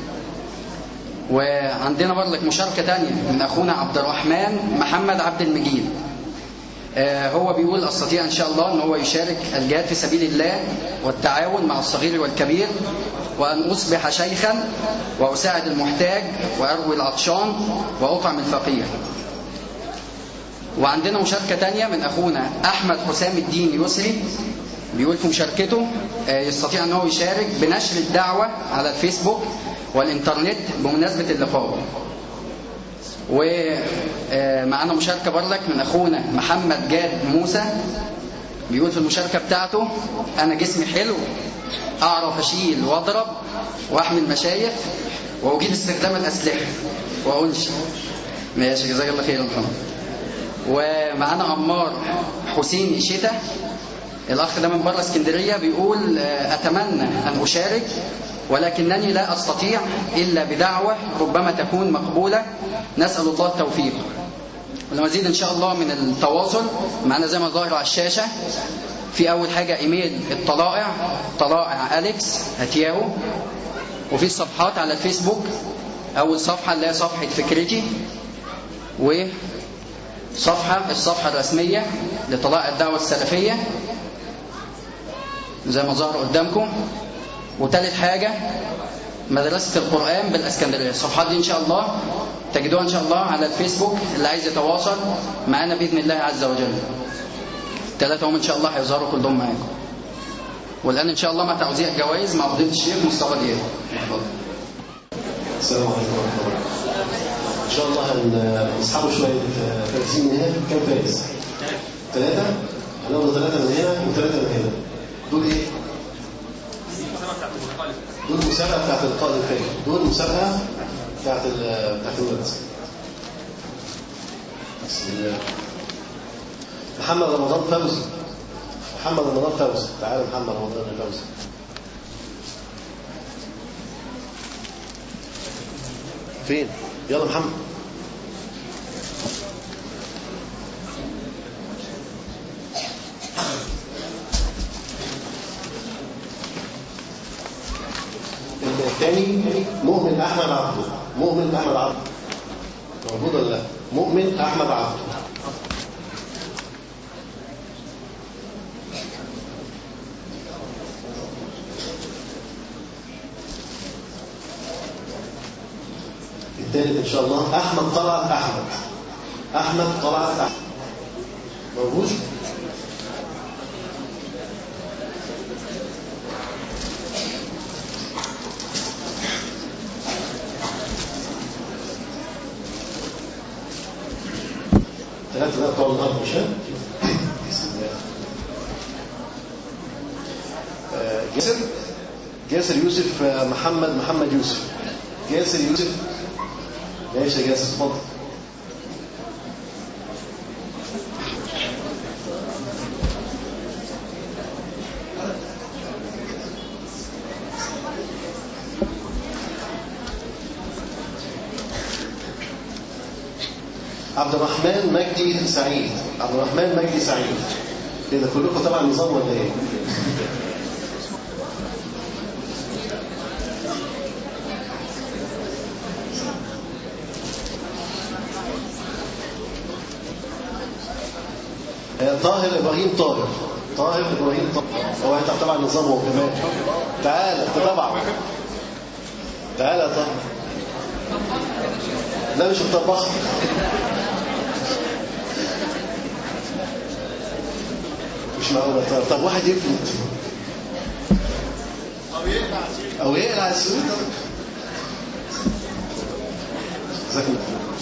وعندنا برضك مشاركة تانية من أخونا عبد الرحمن محمد عبد المجيد آه، هو بيقول أستطيع إن شاء الله أن هو يشارك الجهاد في سبيل الله والتعاون مع الصغير والكبير وأن أصبح شيخا وأساعد المحتاج وأروي العطشان وأطعم الفقير وعندنا مشاركة تانية من أخونا أحمد حسام الدين يسري بيقول في مشاركته آه، يستطيع أن هو يشارك بنشر الدعوة على الفيسبوك والإنترنت بمناسبة اللقاء ومعنا مشاركة برضك من أخونا محمد جاد موسى بيقول في المشاركة بتاعته أنا جسمي حلو أعرف أشيل وأضرب وأحمل مشايخ وأجيد استخدام الأسلحة وأنشي ماشي جزاك الله خير يا محمد ومعانا عمار حسين شتا الأخ ده من بره اسكندرية بيقول آه، أتمنى أن أشارك ولكنني لا أستطيع إلا بدعوة ربما تكون مقبولة نسأل الله التوفيق ولمزيد إن شاء الله من التواصل معنا زي ما ظاهر على الشاشة في أول حاجة إيميل الطلائع طلائع أليكس هتياهو وفي الصفحات على الفيسبوك أول صفحة اللي هي صفحة فكرتي وصفحة الصفحة الرسمية لطلائع الدعوة السلفية زي ما ظهر قدامكم وثالث حاجة مدرسة القرآن بالاسكندرية الصفحات دي إن شاء الله تجدوها إن شاء الله على الفيسبوك اللي عايز يتواصل معنا بإذن الله عز وجل ثلاثة هم إن شاء الله هيظهروا كلهم معاكم والآن إن شاء الله مع توزيع الجوائز مع فضيلة الشيخ مصطفى دياب السلام عليكم ورحمة الله إن شاء الله هنسحبوا شوية فايزين من هنا كم فايز؟ ثلاثة؟ هناخد ثلاثة من هنا وثلاثة من هنا دول إيه؟ دول المسابقة بتاعت اللقاء اللي فات دول المسابقة بتاعت ال- بتاعت المدرسة بسم الله محمد رمضان فوزي محمد رمضان فوزي تعالى محمد رمضان فوزي فين؟ يلا محمد الثاني مؤمن احمد عبده مؤمن احمد عبده موجود ولا لا مؤمن احمد عبده الثالث ان شاء الله احمد طلعت احمد احمد طلعت احمد موجود ثلاثة بقى بتوع النهارده مش ها؟ بسم الله آه، جاسر جاسر يوسف آه، محمد محمد يوسف جاسر يوسف ماشي يا جاسر اتفضل عبد الرحمن مجدي سعيد عبد الرحمن مجدي سعيد كده كلكم طبعا نظام ولا ايه؟ آه، طاهر ابراهيم طاهر طاهر ابراهيم طاهر هو انت طبعا نظام هو كمان تعالى انت طبعا تعالى يا طاهر لا مش الطباخ مش معقول يا طاهر طب واحد يفلت او يقلع السويت جزاك الله خير